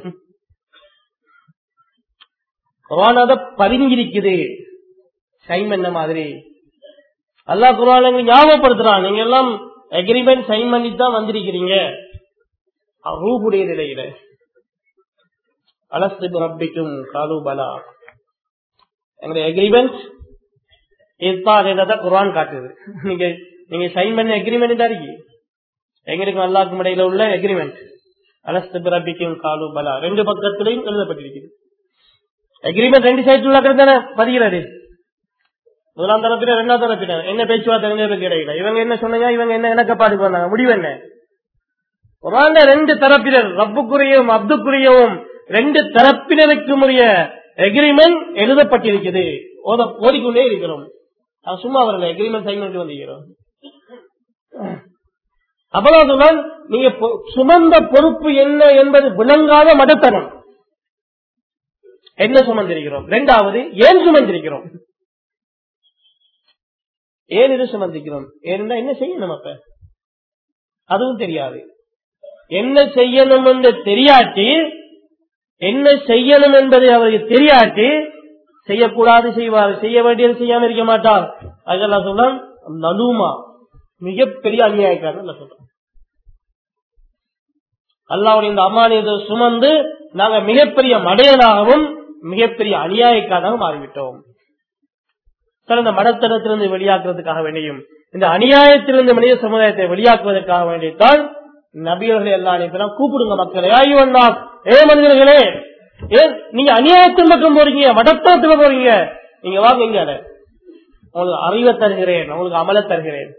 குரான் பதிஞ்சிருக்குது சைன் பண்ண மாதிரி அல்லா குரான் ஞாபகப்படுத்துறான் நீங்க எல்லாம் அக்ரிமெண்ட் சைன் பண்ணி தான் வந்திருக்கிறீங்க ரூபுடைய நிலையில அலஸ்து ரப்பிக்கும் காலு பலா எங்களுடைய அக்ரிமெண்ட் இதுதான் குரான் காட்டுது நீங்க நீங்க சைன் பண்ண அக்ரிமெண்ட் தான் இருக்கு எங்களுக்கும் அல்லாக்கும் இடையில உள்ள அக்ரிமெண்ட் அலஸ்து பிறப்பிக்கும் காலு பலா ரெண்டு பக்கத்திலையும் எழுதப்பட்டிருக்குது அக்ரிமெண்ட் ரெண்டு சைடு உள்ள தானே பதிகிறாரு முதலாம் தரப்பினர் ரெண்டாம் தரப்பினர் என்ன பேச்சுவார்த்தை ரெண்டு பேருக்கு இடையில இவங்க என்ன சொன்னாங்க இவங்க என்ன இணக்கப்பாடு பண்ணாங்க முடிவு என்ன குரான்ல ரெண்டு தரப்பினர் ரப்புக்குரியவும் அப்துக்குரியவும் ரெண்டு தரப்பினருக்கும் உரிய எக்ரிமெண்ட் எழுதப்பட்டிருக்குது ஓடிக்கொண்டே இருக்கிறோம் சும்மா வரல எக்ரிமெண்ட் சைன் பண்ணிட்டு வந்திருக்கிறோம் அப்பதான் நீங்க சுமந்த பொறுப்பு என்ன என்பது விளங்காத மதத்தனம் என்ன சுமந்திருக்கிறோம் ரெண்டாவது ஏன் சுமந்திருக்கிறோம் ஏன் இது சுமந்திக்கிறோம் ஏன்னா என்ன செய்யணும் அப்ப அதுவும் தெரியாது என்ன செய்யணும் என்று தெரியாட்டி என்ன செய்யணும் என்பதை அவருக்கு தெரியாட்டி செய்யக்கூடாது செய்வார் செய்ய வேண்டியது செய்யாம இருக்க மாட்டார் அதெல்லாம் சொல்ல நலுமா மிகப்பெரிய அநியாயக்காரன் சொல்றோம் அல்லாவுடைய இந்த அம்மானியத்தை சுமந்து நாங்க மிகப்பெரிய மடையனாகவும் மிகப்பெரிய அநியாயக்காரனாக மாறிவிட்டோம் சார் இந்த மடத்தனத்திலிருந்து வெளியாக்குறதுக்காக வேண்டியும் இந்த அநியாயத்திலிருந்து மனித சமுதாயத்தை வெளியாக்குவதற்காக வேண்டித்தான் நபியர்கள் எல்லாம் அனுப்பினா கூப்பிடுங்க மக்களை ஆயுவண்ணா ஏ மனிதர்களே ஏன் நீங்க அநியாயத்தின் பக்கம் போறீங்க மடத்தனத்துல போறீங்க நீங்க வாங்க இங்க உங்களுக்கு அறிவை தருகிறேன் உங்களுக்கு அமல தருகிறேன்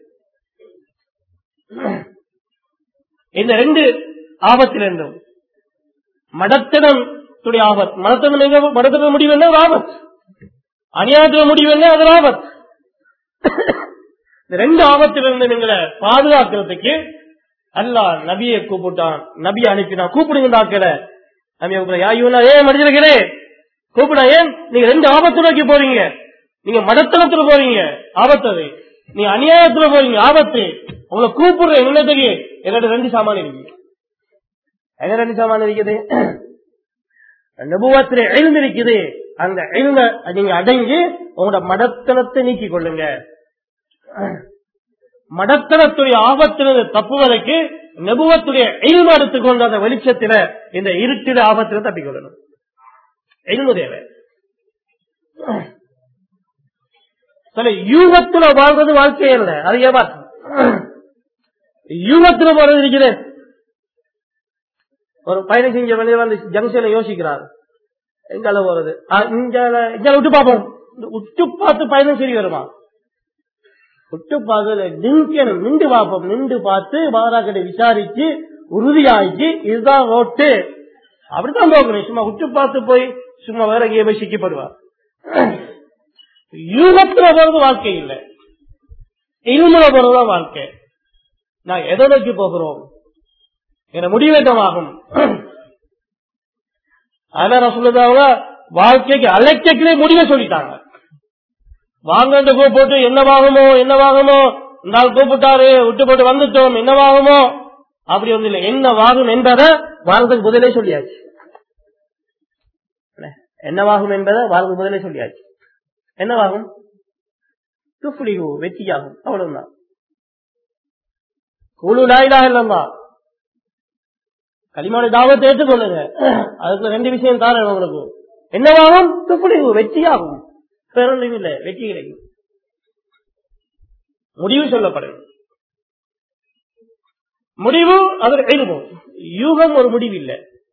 இந்த ரெண்டு ஆபத்திலிருந்தும் மடத்தனம் ஆபத் மடத்தனம் எங்க மடத்தன முடிவு என்ன ஆபத் அநியாயத்துல முடிவு என்ன அது ஆபத் இந்த ரெண்டு ஆபத்திலிருந்து நீங்களை பாதுகாக்கிறதுக்கு அல்லா நபியை கூப்பிட்டான் நபி அனுப்பினான் கூப்பிடுங்க நபி ஏ மனிதர்களே கூப்பிடா ஏன் நீங்க ரெண்டு ஆபத்து நோக்கி போறீங்க நீங்க மடத்தனத்துல போறீங்க ஆபத்தது நீ அநியாயத்துல போறீங்க ஆபத்து உங்களை கூப்பிடுற என்னத்துக்கு என்னோட ரெண்டு சாமான் இருக்கு என்ன ரெண்டு சாமான் இருக்குது நபுவத்துல எழுந்திருக்குது அந்த எழுந்த நீங்க அடங்கி உங்களோட மடத்தனத்தை நீக்கிக் கொள்ளுங்க மடத்தனத்துடைய ஆபத்திலிருந்து தப்புவதற்கு நபுவத்துடைய எல்ம எடுத்துக்கொண்டு அந்த வெளிச்சத்தில இந்த இருட்டில ஆபத்துல தப்பிக்கொள்ளணும் எல்மு தேவை சில யூகத்துல வாழ்றது வாழ்க்கையே இல்லை அது ஏமாற்றம் யூகத்துல போறது இருக்குது ஒரு பயணம் செஞ்ச வெளியே வந்து ஜங்ஷன்ல யோசிக்கிறார் எங்கால போறது இங்க விட்டு பார்ப்போம் உட்டு பார்த்து பயணம் சரி வருமா உட்டு பார்த்து நின்று நின்று பார்ப்போம் நின்று பார்த்து வாராக்கடை விசாரிச்சு உறுதியாக்கி இதுதான் ஓட்டு அப்படித்தான் போகணும் சும்மா உட்டு பார்த்து போய் சும்மா வேற எங்கேயே போய் சிக்கப்படுவார் யூகத்துல போறது வாழ்க்கை இல்லை இருமுறை போறதுதான் வாழ்க்கை நான் எதை நோக்கி போகிறோம் என முடிவேற்றமாகும் அதனால சொல்லுதாங்க வாழ்க்கைக்கு அழைக்கலே முடிவை சொல்லிட்டாங்க வாங்க கூப்பிட்டு என்னவாகுமோ என்னவாகுமோ இந்த நாள் கூப்பிட்டாரு விட்டு போட்டு வந்துட்டோம் என்னவாகுமோ அப்படி ஒன்று இல்லை என்ன வாகும் என்பதை வாழ்றதுக்கு முதலே சொல்லியாச்சு என்னவாகும் என்பதை வாழ்றதுக்கு முதலே சொல்லியாச்சு என்னவாகும் துப்புளிகு வெற்றியாகும் அவ்வளவுதான் குழு நாயிலாக இல்லம்மா களிமான தாவத்தை ஏற்றுக்கொள்ளுங்க அதுக்கு ரெண்டு விஷயம் தான் உங்களுக்கு என்னவாகும் துப்புளிகு வெற்றியாகும் பெருந்தும் இல்லை வெற்றி கிடைக்கும் முடிவு சொல்லப்படும் முடிவு அது எழுதும் யூகம் ஒரு முடிவு இல்லை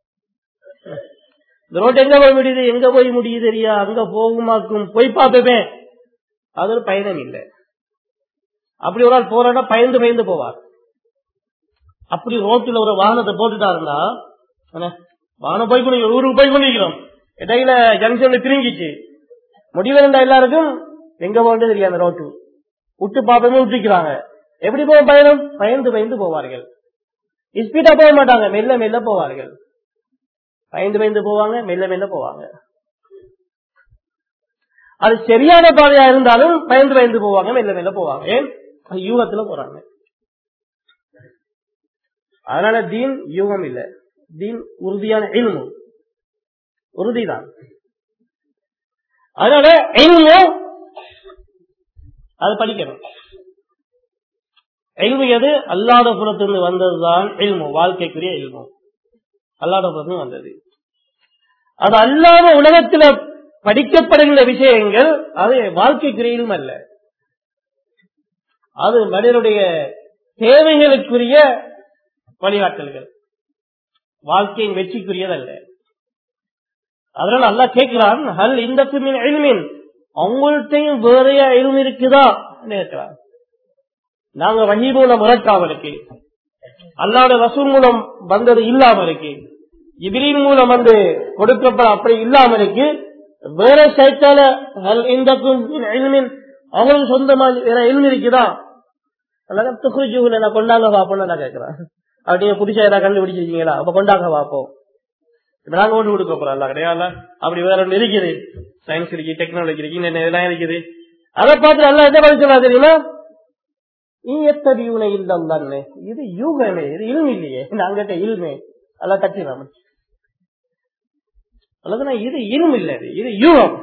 இந்த ரோட் எங்க போய் முடியுது எங்க போய் முடியுது தெரியா அங்க போகுமாக்கும் போய் பார்ப்பேன் அது ஒரு பயணம் இல்லை அப்படி ஒரு ஆள் போறான்னா பயந்து பயந்து போவார் அப்படி ரோட்டில் ஒரு வாகனத்தை போட்டுட்டாருன்னா வாகனம் போய் கொண்டு ஊருக்கு போய் கொண்டிருக்கிறோம் இடையில ஜங்ஷன்ல திரும்பிச்சு முடிவு இருந்தா எல்லாருக்கும் எங்க போகிறது தெரியாது ரோட்டு விட்டு பாப்பமே விட்டுக்கிறாங்க எப்படி போக பயணம் பயந்து பயந்து போவார்கள் ஸ்பீடா போக மாட்டாங்க மெல்ல மெல்ல போவார்கள் பயந்து பயந்து போவாங்க மெல்ல மெல்ல போவாங்க அது சரியான பாதையா இருந்தாலும் பயந்து பயந்து போவாங்க மெல்ல மெல்ல போவாங்க ஏன் யூகத்துல போறாங்க அதனால தீன் யூகம் இல்ல தீன் உறுதியான இல்மு உறுதிதான் அதனால எல்மு அது படிக்கணும் எல்மு எது அல்லாத புறத்திலிருந்து வந்ததுதான் எல்மு வாழ்க்கைக்குரிய எல்மு அல்லாத புறத்திலிருந்து வந்தது அது அல்லாத உலகத்தில் படிக்கப்படுகின்ற விஷயங்கள் அது வாழ்க்கைக்குரிய இல்மு அல்ல அது மனிதனுடைய தேவைகளுக்குரிய வழிகாட்டல்கள் வாழ்க்கையின் வெற்றிக்குரியதல்ல அதனால அல்லா கேட்கிறான் ஹல் இந்த எளிமின் அவங்கள்ட்டையும் வேறைய எளிமை இருக்குதா கேட்கிறான் நாங்க வகி மூலம் இறக்காமலுக்கு அல்லாத வசூல் மூலம் வந்தது இல்லாம இருக்கு இபிரின் மூலம் வந்து கொடுக்கப்பட அப்படி இல்லாம இருக்கு வேற சைட்டால ஹல் இந்த எளிமின் அவங்களுக்கு சொந்தமா வேற எளிமை இருக்குதா அதனால துகுஜூல நான் கொண்டாங்க பாப்போம்னு நான் கேட்கிறேன் அப்படியே புதுசா ஏதாவது கண்டுபிடிச்சிருக்கீங்களா அப்ப கொண்டாங்க பாப்போம் இப்ப நாங்க ஒன்று கொடுக்க போறோம் அல்ல கிடையாது அப்படி வேற ஒன்று இருக்குது சயின்ஸ் இருக்கு டெக்னாலஜி இருக்கு என்ன இதெல்லாம் இருக்குது அதை பார்த்து நல்லா என்ன பண்ண சொல்லா தெரியுமா ஈயத்தடியுனை இல்லம் தானே இது யூகமே இது இல்மு இல்லையே நாங்கிட்ட இல்மே எல்லாம் கட்டிடலாம் அல்லதுனா இது இல்மு இல்ல இது இது யூகம்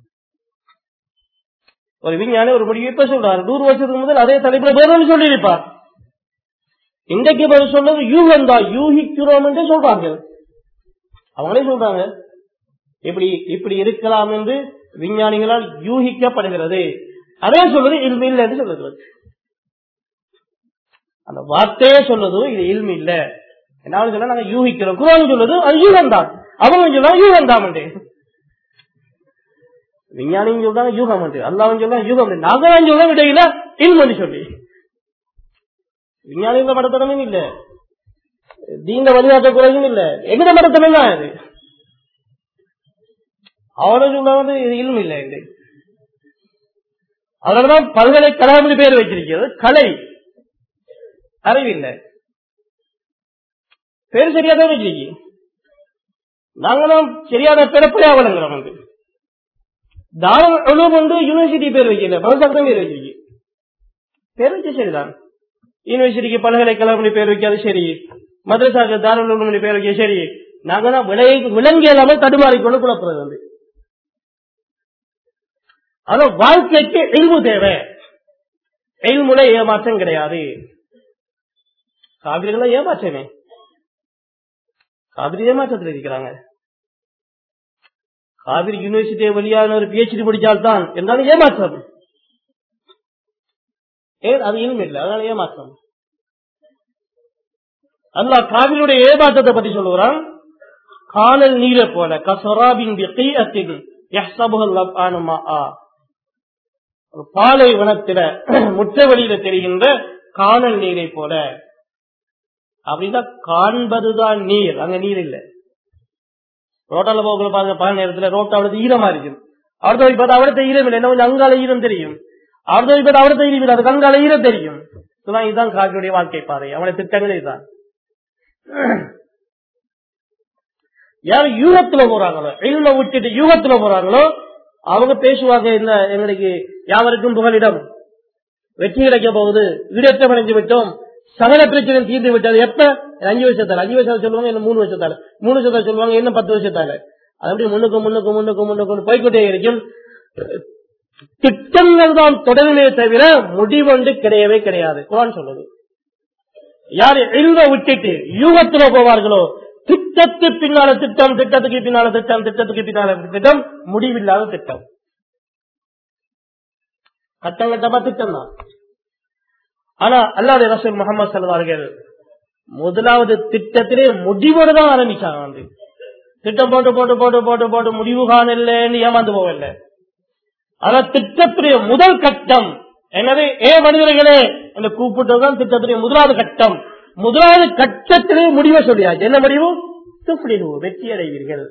ஒரு விஞ்ஞானி ஒரு முடிவு இப்ப சொல்றாரு நூறு வருஷத்துக்கு முதல் அதே தலைப்புல வேறொன்று சொல்லியிருப்பார் இன்றைக்கு பதில் சொன்னது யூகம் தான் யூகிக்கிறோம் என்று சொல்றார்கள் அவங்களே சொல்றாங்க இப்படி இப்படி இருக்கலாம் என்று விஞ்ஞானிகளால் யூகிக்கப்படுகிறது அதே சொல்வது இல்மி இல்லை என்று சொல்லுகிறது அந்த வார்த்தையே சொல்லுது இது இல்மி இல்ல என்ன சொல்ல நாங்க யூகிக்கிறோம் குரான் சொல்லுது அது யூகம் தான் அவங்க சொல்ல யூகம் தான் விஞ்ஞானியும் சொல்றாங்க யூகம் அல்லாவும் சொல்றாங்க யூகம் நாங்க தான் சொல்றோம் இடையில இல்மன்னு சொல்லி விஞ்ஞானிகள மடத்தனமும் இல்ல தீண்ட வழிகாட்ட குறையும் இல்ல எங்கட மடத்தனம் தான் இது அவரை சொல்ல வந்து இது இல்மு இல்ல இது அதனாலதான் பல்கலைக்கழகம் பேர் வச்சிருக்கிறது கலை அறிவில்லை பேர் சரியா தான் வச்சிருக்கீங்க நாங்களும் சரியான பிறப்பே அவலங்கிறோம் வந்து தாரம் உணவு வந்து யூனிவர்சிட்டி பேர் வைக்கல பலசக்தம் பேர் வச்சிருக்கீங்க பேர் வச்ச சரிதான் யூனிவர்சிட்டிக்கு பல்கலைக்கழகம் பேர் வைக்காது சரி மதரசாக்கு தாராள பேர் வைக்க சரி நாங்க தான் விலை விலங்கு இல்லாம தடுமாறிக்கொண்டு குழப்பறது வந்து ஆனா வாழ்க்கைக்கு எல்மு தேவை எல்முல ஏமாற்றம் கிடையாது காவிரிகளை ஏமாற்றமே காவிரி ஏமாற்றத்தில் இருக்கிறாங்க காவிரி யூனிவர்சிட்டி வழியான ஒரு பிஹெச்டி படிச்சால்தான் இருந்தாலும் ஏமாற்றம் ஏன் அது இனிமே இல்லை அதனால ஏமாற்றம் அல்லாஹ் காவிரியுடைய ஏமாற்றத்தை பத்தி சொல்லுகிறான் காணல் நீரை போல கசராபின் பிகையத்தின் யஹ்சபுல் லப்ஆனு மாஆ. ஒரு பாலை வனத்தில முற்ற வழியில தெரிகின்ற காணல் நீரை போல அப்படின்னா காண்பதுதான் நீர் அங்க நீர் இல்ல ரோட்டால போகல பாருங்க பல நேரத்துல ரோட்டா அவ்வளவு ஈரமா இருக்கு அடுத்த போய் பார்த்தா அவ்வளவு ஈரம் இல்லை என்ன கொஞ்சம் அங்கால ஈரம் தெரியும் அடுத்த போய் பார்த்தா அவ்வளவு ஈரம் இல்லை அதுக்கு அங்கால ஈரம் தெரியும் இதெல்லாம் இதுதான் காவிரியுடைய வாழ்க்கை பாதை அவனுடைய திட்டங்களே இதுதான் யார் யூகத்துல போறாங்களோ எல்ம விட்டுட்டு யூகத்துல போறாங்களோ அவங்க பேசுவாங்க இந்த எங்களுக்கு யாவருக்கும் புகலிடம் வெற்றி கிடைக்க போகுது ஈடேற்றம் அடைஞ்சு விட்டோம் சகல பிரச்சனை தீர்ந்து விட்டது எப்ப அஞ்சு வருஷத்தால அஞ்சு வருஷம் சொல்லுவாங்க என்ன மூணு வருஷத்தால மூணு வருஷத்தால சொல்லுவாங்க என்ன பத்து வருஷத்தால அது அப்படி முன்னுக்கு முன்னுக்கு முன்னுக்கு முன்னுக்கு போய்கொண்டே இருக்கும் திட்டங்கள் தான் தொடரிலே தவிர முடிவொன்று கிடையவே கிடையாது குரான் சொல்லுது யார் எழுத விட்டுட்டு யூகத்துல போவார்களோ திட்டத்து பின்னால திட்டம் திட்டத்துக்கு பின்னால திட்டம் திட்டத்துக்கு பின்னால திட்டம் முடிவில்லாத திட்டம் கட்டம் கட்டமா திட்டம் தான் ஆனா அல்லாவுடைய ரசூல் முகமது சொல்வார்கள் முதலாவது திட்டத்திலே முடிவோடு தான் ஆரம்பிச்சாங்க வந்து திட்டம் போட்டு போட்டு போட்டு போட்டு போட்டு முடிவு காணலன்னு ஏமாந்து போகல ஆனா திட்டத்துடைய முதல் கட்டம் எனவே ஏ மனிதர்களே என்று கூப்பிட்டதுதான் திட்டத்துடைய முதலாவது கட்டம் முதலாவது கட்டத்திலே முடிவை சொல்லியாச்சு என்ன முடிவு துப்பிடுவு வெற்றி அடைவீர்கள்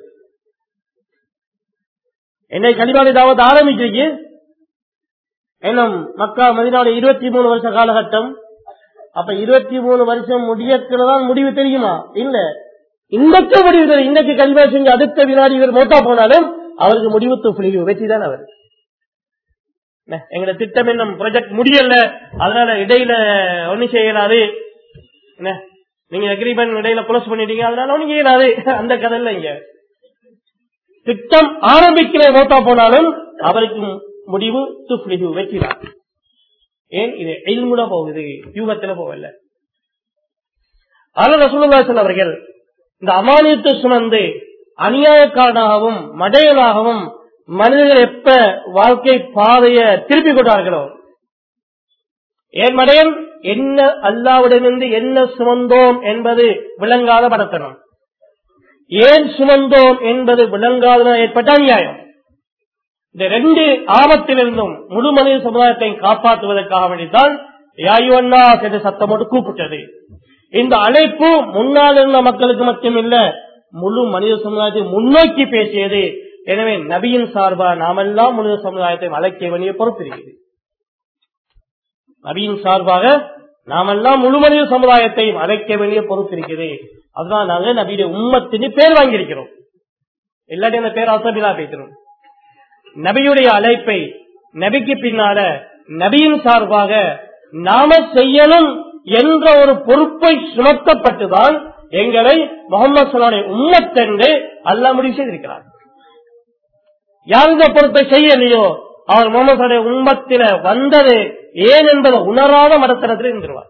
என்னை கனிவாளி தாவத் ஆரம்பிச்சிருக்கு இன்னும் மக்கா மதினாவுடைய இருபத்தி மூணு வருஷ காலகட்டம் அப்ப இருபத்தி மூணு வருஷம் முடியக்கிறதான் முடிவு தெரியுமா இல்ல இன்றைக்கு முடிவு தெரியும் இன்றைக்கு கல்வியா செஞ்சு அடுத்த வினாடி இவர் மோட்டா போனாலும் அவருக்கு முடிவு துப்பிடிவு வெற்றி தான் அவர் என்ன, எங்களோட திட்டம் இன்னும் ப்ராஜெக்ட் முடியல அதனால இடையில ஒன்னும் செய்யலாது என்ன நீங்க அக்ரிமெண்ட் இடையில க்ளோஸ் பண்ணிட்டீங்க அதனால ஒன்னும் செய்யலாது அந்த கதை இல்ல இங்க திட்டம் ஆரம்பிக்கிற மோட்டா போனாலும் அவருக்கு முடிவு துப்ளிஹு வெற்றிதான் ஏன் இது எல்முட போகுது யூகத்துல போகல ஆனால் ரசூலுல்லாஹி அவர்கள் இந்த அமானியத்தை சுமந்து அநியாயக்காரனாகவும் மடையனாகவும் மனிதர்கள் எப்ப வாழ்க்கை பாதைய திருப்பி கொண்டார்களோ ஏன் மடையன் என்ன அல்லாவிடமிருந்து என்ன சுமந்தோம் என்பது விளங்காத படத்தனம் ஏன் சுமந்தோம் என்பது விளங்காத ஏற்பட்ட அநியாயம் இந்த ரெண்டு ஆபத்திலிருந்தும் முழு மனித சமுதாயத்தை காப்பாற்றுவதற்காக வேண்டித்தான் யாயுவன்னா என்று சத்தமோடு கூப்பிட்டது இந்த அழைப்பு முன்னால் இருந்த மக்களுக்கு மட்டுமில்ல முழு மனித சமுதாயத்தை முன்னோக்கி பேசியது எனவே நபியின் சார்பா நாமெல்லாம் மனித சமுதாயத்தை அழைக்க வேண்டிய பொறுப்பு இருக்குது நபியின் சார்பாக நாமெல்லாம் முழு மனித சமுதாயத்தையும் அழைக்க வேண்டிய பொறுப்பு இருக்குது அதுதான் நாங்க நபியுடைய உம்மத்தின்னு பேர் வாங்கியிருக்கிறோம் இல்லாட்டி அந்த பேர் அசபிலா பேசுறோம் நபியுடைய அழைப்பை நபிக்கு பின்னால நபியின் சார்பாக நாம செய்யணும் என்ற ஒரு பொறுப்பை சுமத்தப்பட்டுதான் எங்களை முகமது சலாடைய உம்மத்தென்று அல்ல முடிவு செய்திருக்கிறார் யார் இந்த பொறுப்பை செய்யலையோ அவர் முகமது சலாடைய உம்மத்தில வந்தது ஏன் என்பதை உணராத மடத்தனத்தில் இருந்துருவார்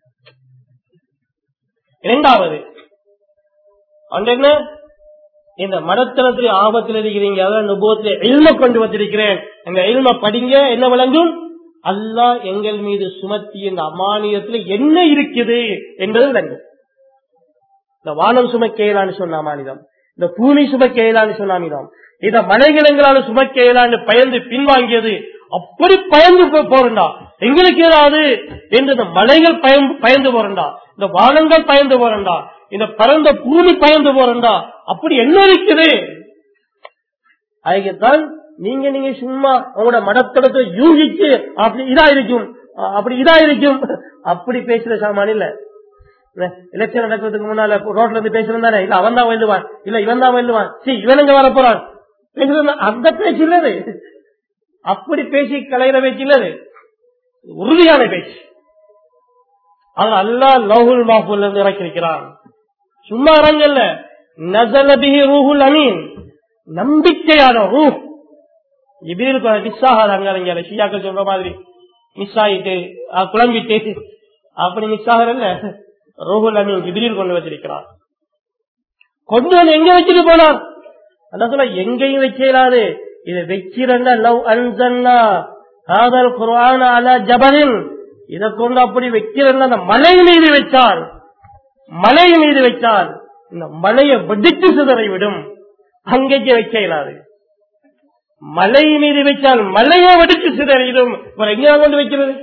இரண்டாவது அந்த என்ன இந்த மடத்தனத்திலே ஆபத்தில் இருக்கிறீங்க அதான் நுபவத்திலே இல்ம கொண்டு வந்திருக்கிறேன் இந்த இல்ம படிங்க என்ன விளங்கும் அல்லாஹ் எங்கள் மீது சுமத்திய இந்த அமானியத்தில் என்ன இருக்குது என்பது விளங்கும் இந்த வானம் சுமக்கையிலான்னு சொன்ன அமானிதம் இந்த பூமி சுமக்கையிலான்னு சொன்ன அமிதம் இந்த மலைகிழங்களால சுமக்கையிலான்னு பயந்து பின்வாங்கியது அப்படி பயந்து போ- போறண்டா எங்களுக்கு ஏதாவது என்று இந்த மலைகள் பயந்து பயந்து போறண்டா இந்த வானங்கள் பயந்து போறண்டா இந்த பரந்த பூமி பயந்து போறண்டா அப்படி என்ன இருக்குது அதுக்குத்தான் நீங்க நீங்க சும்மா உங்களோட மடத்தடத்தை யூகிச்சு அப்படி இதா இருக்கும் அ- அப்படி இதா இருக்கும் அப்படி பேசுற சாமான் இல்ல எலெக்ஷன் நடக்கிறதுக்கு முன்னால ரோட்ல இருந்து பேசுறேன் தானே இல்ல அவன் தான் வெல்லுவான் இல்ல இவன் தான் வெல்லுவான் சரி இவனுங்க வர போறான் பேசுறது அந்த பேச்சு இல்லது அப்படி பேசி கலையிற பேச்சு இல்லது உறுதியான பேச்சு அதனால் அல்லாஹ் லவ்ஹுல் மாஃபூல் இருந்து இறக்கியிருக்கிறான் சும்மா இறங்கல்ல நசலபிஹி ரூஹுல் அமீன் நம்பிக்கையான ரூஹ் இபிருக்கு மிஸ் ஆகாதாங்க அங்க ஷியாக்கள் சொல்ற மாதிரி மிஸ் ஆகிட்டு அஹ், குழம்பிட்டு அப்படி மிஸ் ஆகிறல்ல ரூஹுல் அமீன் இபிரில் கொண்டு வச்சிருக்கிறார் கொண்டு வந்து எங்க வச்சுட்டு போனார் அதான் சொல்ல எங்கேயும் வைக்கலாது இதை வைக்கிறங்க லவ் அன்சன்னா காதல் குர்ஆன அல ஜபலின் இதை கொண்டு அப்படி வைக்கிறங்க அந்த மலை மீது வச்சால் மலை மீது வைத்தால் இந்த மலையை வெடித்து சிதறை விடும் அங்கேக்கு வைக்க இயலாது மலை மீது வைத்தால் மலையை வெடித்து சிதறிடும் வேற எங்க கொண்டு வைக்கிறது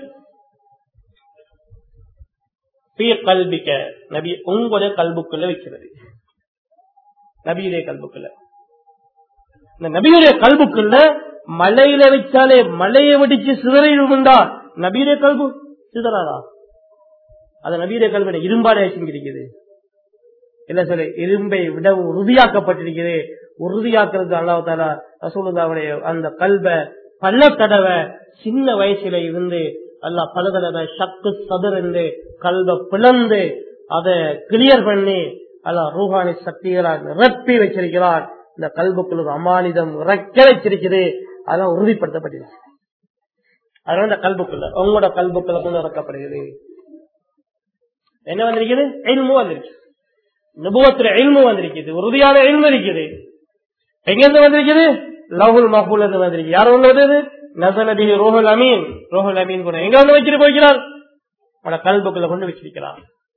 பீ கல்பிக்க நபி உங்களுடைய கல்புக்குள்ள வைக்கிறது நபியுடைய கல்புக்குள்ள இந்த நபியுடைய கல்புக்குள்ள மலையில வச்சாலே மலையை வெடிச்சு சிதறிடும்டா நபியுடைய கல்பு சிதறாதா அது நபியுடைய கல்வி இரும்பாலே செஞ்சிருக்குது இல்ல சொல்லு இரும்பை விட உறுதியாக்கப்பட்டிருக்குது உறுதியாக்குறது அல்லாஹ் தாலா ரசூலுல்லாவுடைய அந்த கல்வை பல தடவை சின்ன வயசுல இருந்து அல்லாஹ் பல தடவை சக்கு சதுர் என்று கல்வை பிளந்து அதை கிளியர் பண்ணி அல்லாஹ் ரூஹானி சக்திகளால் நிரப்பி வச்சிருக்கிறார் இந்த கல்புக்குள்ள ஒரு அமானிதம் இறக்க வச்சிருக்குது அதான் உறுதிப்படுத்தப்பட்டிருக்கு அதனால இந்த கல்புக்குள்ள உங்களோட கல்புக்குள்ள கொண்டு இறக்கப்படுகிறது என்ன வந்திருக்குது எல்மு வந்திருக்கு நுபுவத்துல எல்மு வந்திருக்குது உறுதியான எல்மு இருக்குது எங்கிருந்து வந்திருக்குது லவுல் மஹூல் இருந்து வந்திருக்கு யார் ஒன்று வந்தது நசனபி ரோஹல் அமீன் ரோஹல் அமீன் கூட எங்க வந்து வச்சுட்டு போய்க்கிறார் அவட கல்புக்குள்ள கொண்டு வச்சிருக்கிறார்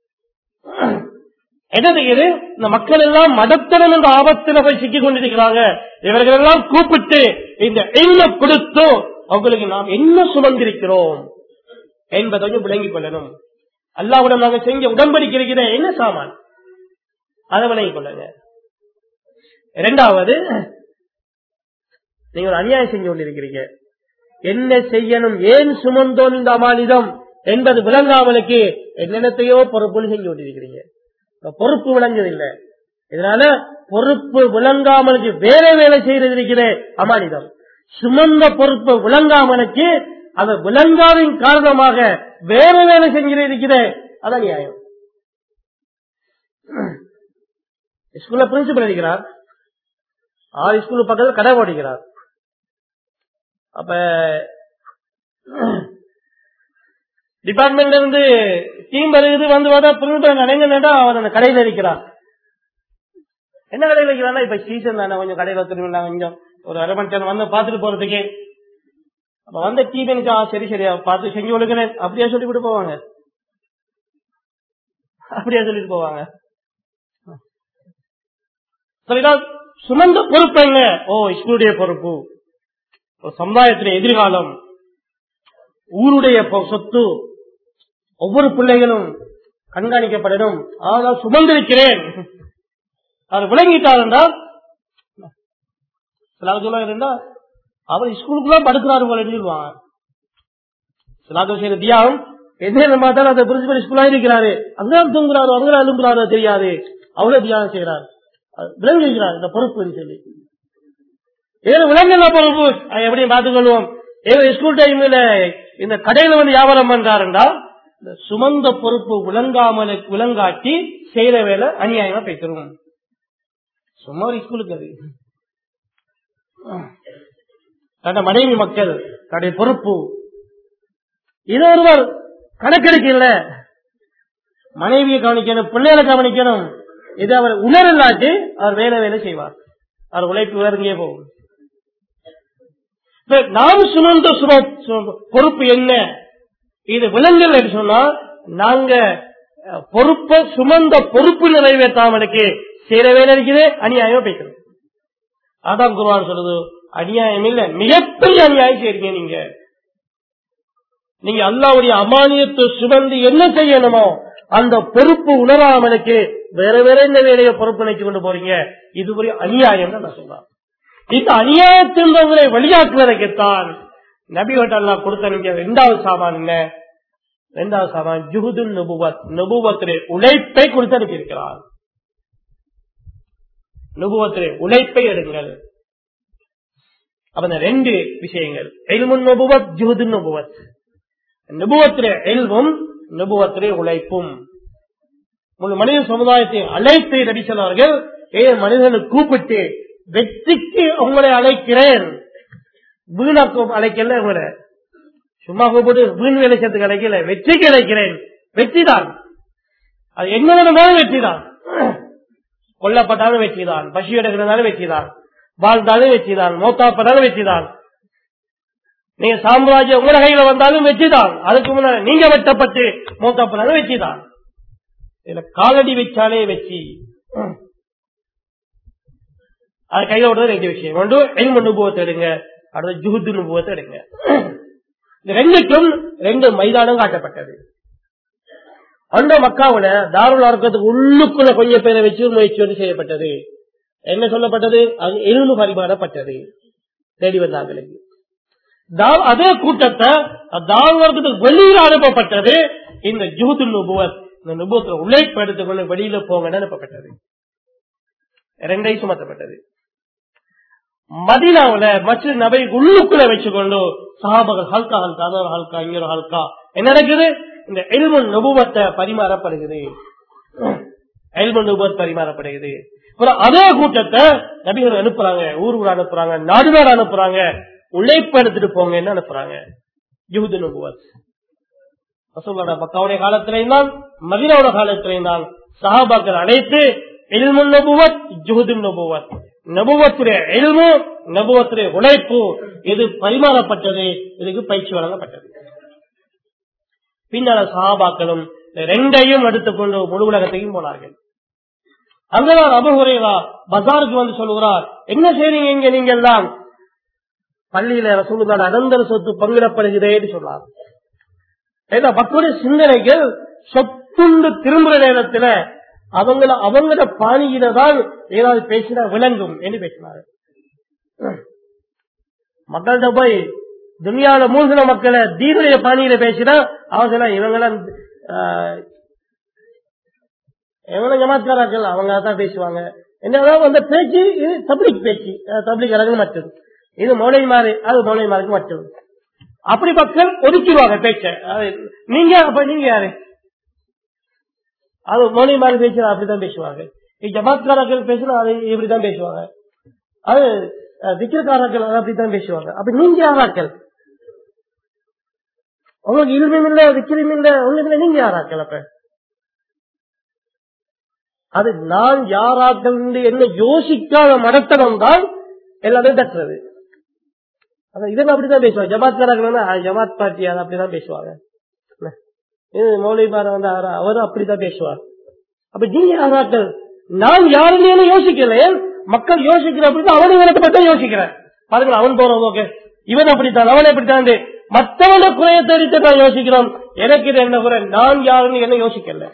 என்ன செய்யுது இந்த மக்கள் எல்லாம் மதத்தினம் என்ற ஆபத்துல போய் சிக்கிக் கொண்டிருக்கிறாங்க இவர்கள் எல்லாம் கூப்பிட்டு இந்த எண்ண கொடுத்து அவங்களுக்கு நாம் என்ன சுமந்திருக்கிறோம் என்பதை கொஞ்சம் விளங்கிக் கொள்ளணும் அல்லாவுடன் நாங்க செஞ்ச உடன்படிக்கை இருக்கிற என்ன சாமான் அதை விளங்கிக் கொள்ளுங்க இரண்டாவது நீங்க ஒரு அநியாயம் செஞ்சு கொண்டிருக்கிறீங்க என்ன செய்யணும் ஏன் சுமந்தோம் இந்த அமானிதம் என்பது விளங்காமலுக்கு என்னென்னத்தையோ பொறுப்புன்னு செஞ்சு கொண்டிருக்கிறீங்க இப்ப பொறுப்பு விளங்குதில்லை இதனால பொறுப்பு விளங்காமலுக்கு வேற வேலை செய்யறது இருக்கிற அமானிதம் சுமந்த பொறுப்பு விளங்காமலுக்கு அந்த விளங்காவின் காரணமாக வேற வேலை செஞ்சிருக்கிற இருக்கிற அதான் நியாயம் ஸ்கூல்ல பிரின்சிபல் இருக்கிறார் ஆறு ஸ்கூல் பக்கத்தில் கடை ஓடிக்கிறார் அப்ப டிபார்ட்மெண்ட்ல இருந்து டீம் வருது வந்து பார்த்தா பிரின்சிபல் நினைங்கடா அவர் அந்த கடையில இருக்கிறார் என்ன கடையில் இருக்கிறான்னா இப்ப சீசன் தானே கொஞ்சம் கடையில திரும்பினா கொஞ்சம் ஒரு அரை மணி நேரம் வந்து பாத்துட்டு போறதுக்கு அப்ப வந்த டீம் எனக்கு ஆ, சரி சரியா பார்த்து செஞ்சு கொடுக்கிறேன் அப்படியே சொல்லிவிட்டு போவாங்க அப்படியே சொல்லிட்டு போவாங்க சரிதான் சுமந்த பொறுப்பு என்ன ஓ ஸ்கூலுடைய பொறுப்பு ஒரு சமுதாயத்தின் எதிர்காலம் ஊருடைய பொ- சொத்து ஒவ்வொரு பிள்ளைகளும் கண்காணிக்கப்படணும் ஆனால் சுமந்திருக்கிறேன் அவர் விளங்கிட்டார் என்றால் சில சொல்ல இருந்தா அவர் ஸ்கூலுக்குள்ள படுக்கிறாரு போல சொல்லுவாங்க சிலாக்கள் செய்யற தியாகம் என்ன பார்த்தாலும் அந்த பிரின்சிபல் ஸ்கூலா இருக்கிறாரு அங்கதான் தூங்குறாரு அங்கே அலும்புறாரோ தெரியாது அவ்வளவு தியாகம் செய்யறாரு அது விளங்குகிறார் இந்த பொறுப்பு சொல்லி ஏதோ விலங்குல பொறுப்பு அதை எப்படியும் பார்த்துக் கொள்வோம் ஏதோ ஸ்கூல் டைம்ல இந்த கடையில வந்து வியாபாரம் பண்றாருண்டா இந்த சுமந்த பொறுப்பு விளங்காமல் விளங்காட்டி செய்யற வேலை அநியாயமா பேசுறோம் சும்மா ஒரு ஸ்கூலுக்கு அது தன்னை மனைவி மக்கள் தன்னுடைய பொறுப்பு இது ஒருவர் கணக்கெடுக்க இல்ல மனைவியை கவனிக்கணும் பிள்ளைகளை கவனிக்கணும் இது அவர் உணரலாட்டி அவர் வேலை வேலை செய்வார் அவர் உழைப்பு உயர்ந்தே போகும் இப்ப நாம் சுமந்த சும சும- பொறுப்பு என்ன இது விலங்குகள் என்று சொன்னா நாங்க அஹ், பொறுப்பை சுமந்த பொறுப்பு நிறைவேற்றாமலுக்கு செய்யற வேலை இருக்குது அநியாயம் பேசுறது அதான் குருவான் சொல்லுது அநியாயம் இல்ல மிகப்பெரிய அநியாயம் செய்றீங்க நீங்க நீங்க அல்லாவுடைய அமானியத்தை சுமந்து என்ன செய்யணுமோ அந்த பொறுப்பு உணராமலுக்கு வேற வேற இந்த வேலையை பொறுப்பு நினைச்சு கொண்டு போறீங்க இது ஒரு அநியாயம் தான் நான் சொல்றேன் இந்த அநியாயத்தின்றவங்களை வெளியாக்குவதற்குத்தான் நபிவட்ட அல்லா கொடுத்த நீங்க இரண்டாவது சாமான் என்ன இரண்டாவது சாமான் ஜுகுது நுபுவத் நுபுவத்திலே உழைப்பை கொடுத்து அனுப்பியிருக்கிறார் நுபுவத்திலே உழைப்பை எடுங்கள் அப்ப இந்த ரெண்டு விஷயங்கள் எல்முன் நுபுவத் ஜுகுது நுபுவத் நுபுவத்திலே எல்வும் நுபுவத்திலே உழைப்பும் முழு மனித சமுதாயத்தை அழைத்து நபி சொன்னார்கள் ஏ மனிதனை கூப்பிட்டு வெற்றிக்கு உங்களை அழைக்கிறேன் வீணாக்கும் அழைக்கல உங்களை சும்மா கூப்பிட்டு வீண் விளைச்சத்துக்கு அழைக்கல வெற்றிக்கு அழைக்கிறேன் வெற்றிதான் அது என்ன வேணுமாலும் வெற்றிதான் கொல்லப்பட்டாலும் வெற்றிதான் பசி எடுக்கிறதாலும் வெற்றிதான் வாழ்ந்தாலும் வெற்றிதான் மோத்தாப்பட்டாலும் வெற்றிதான் நீங்க சாம்ராஜ்யம் உங்கள கையில வந்தாலும் வெற்றிதான் அதுக்கு முன்னாடி நீங்க வெட்டப்பட்டு மோத்தாப்பட்டாலும் வெற்றிதான் இதுல காலடி வச்சாலே வெற்றி அது கையில விடுறது ரெண்டு விஷயம் ஒன்று எல்ம அனுபவத்தை எடுங்க அடுத்து ஜுகுத்து அனுபவத்தை எடுங்க இந்த ரெண்டுக்கும் ரெண்டு மைதானம் காட்டப்பட்டது அந்த மக்காவுல தாருள் அர்க்கத்துக்கு உள்ளுக்குள்ள கொஞ்சம் பேரை வச்சு முயற்சி வந்து செய்யப்பட்டது என்ன சொல்லப்பட்டது அது எலும்பு பரிமாறப்பட்டது தேடி வந்தாங்களுக்கு தா- அதே கூட்டத்தை தாருள் அர்க்கத்துக்கு வெளியில் அனுப்பப்பட்டது இந்த ஜூது நுபுவத் இந்த நுபுவத்துல உழைப்பு எடுத்துக்கொண்டு வெளியில போங்கன்னு அனுப்பப்பட்டது ரெண்டையும் சுமத்தப்பட்டது மதினாவுல மற்ற நபை உள்ளுக்குள்ள வச்சுக்கொண்டு சஹாபகள் ஹல்கா ஹல்கா அதொரு ஹல்கா இங்கொரு ஹல்கா என்ன நடக்குது இந்த எல்முன் நுபுவத்தை பரிமாறப்படுகிறது எல்முன் நுபுவத் பரிமாறப்படுகிறது அப்புறம் அதே கூட்டத்தை நபிகள் அனுப்புறாங்க ஊர் ஊர் அனுப்புறாங்க நாடு நாடு அனுப்புறாங்க உழைப்பு எடுத்துட்டு போங்கன்னு அனுப்புறாங்க யூது நுபுவத் ரசூலோட மக்காவுடைய காலத்திலையும் தான் மதினாவோட காலத்திலையும் தான் சஹாபாக்கள் அனைத்து இல்முன் நபுவத் ஜுஹுதுன் நபுவத் நபுவத்துடைய எல்மு நபுவத்துடைய உழைப்பு இது பரிமாறப்பட்டது இதுக்கு பயிற்சி வழங்கப்பட்டது பின்னால சஹாபாக்களும் ரெண்டையும் எடுத்துக்கொண்டு முழு உலகத்தையும் போனார்கள் அங்கதான் அபுஹுரேரா பஜாருக்கு வந்து சொல்லுகிறார் என்ன செய்றீங்க இங்க நீங்க எல்லாம் பள்ளியில ரசூலுல்லாஹ் அனந்தர சொத்து பங்கிடப்படுகிறேன்னு சொன்னார் ஏன்னா மக்களுடைய சிந்தனைகள் சொத்துண்டு திரும்புற நேரத்துல அவங்கள அவங்கள பாணியில தான் ஏதாவது பேசினா விளங்கும் என்று பேசினார் மக்கள்கிட்ட போய் துனியால மூழ்கின மக்களை தீனுடைய பாணியில பேசினா அவங்க இவங்களாம் எவ்வளவு ஜமாத்காராக்கள் அவங்க தான் பேசுவாங்க என்னதான் அந்த பேச்சு இது தப்ளிக் பேச்சு தப்ளிக் இறங்கு மற்றது இது மௌலை மாறு அது மௌலை மாருக்கு மற்றது அப்படி மக்கள் ஒதுக்கிடுவாங்க பேச்ச அது நீங்க அப்ப நீங்க யாரு அது மௌலை மாறு பேச்சு அப்படிதான் பேசுவாங்க ஜமாத்காரர்கள் பேசினா அது இப்படிதான் பேசுவாங்க அது விக்கிரக்காரர்கள் அப்படித்தான் பேசுவாங்க அப்ப நீங்க யாராக்கள் உங்களுக்கு இருமையும் இல்ல விக்கிரம் இல்ல உங்களுக்கு நீங்க யாராக்கள் அப்ப அது நான் யாராக்கள் என்று என்ன யோசிக்காத மடத்தனம் தான் எல்லாத்தையும் தட்டுறது இதெல்லாம் அப்படிதான் பேசுவாங்க ஜமாத்காரர்கள் ஜமாத் பார்ட்டி அது அப்படிதான் பேசுவாங்க இது மௌலிபார வந்து அவரும் அப்படித்தான் பேசுவார் அப்ப நீங்க யாராக்கள் நான் யாருன்னு யோசிக்கல மக்கள் யோசிக்கிற அப்படின்னா அவனும் இவனை பத்தி யோசிக்கிறேன் பாருங்க அவன் போறோம் ஓகே இவன் அப்படித்தான் அவன் எப்படித்தான் மற்றவன குறைய தேடித்து நான் யோசிக்கிறோம் எனக்கு இது என்ன குறை நான் யாருன்னு என்ன யோசிக்கல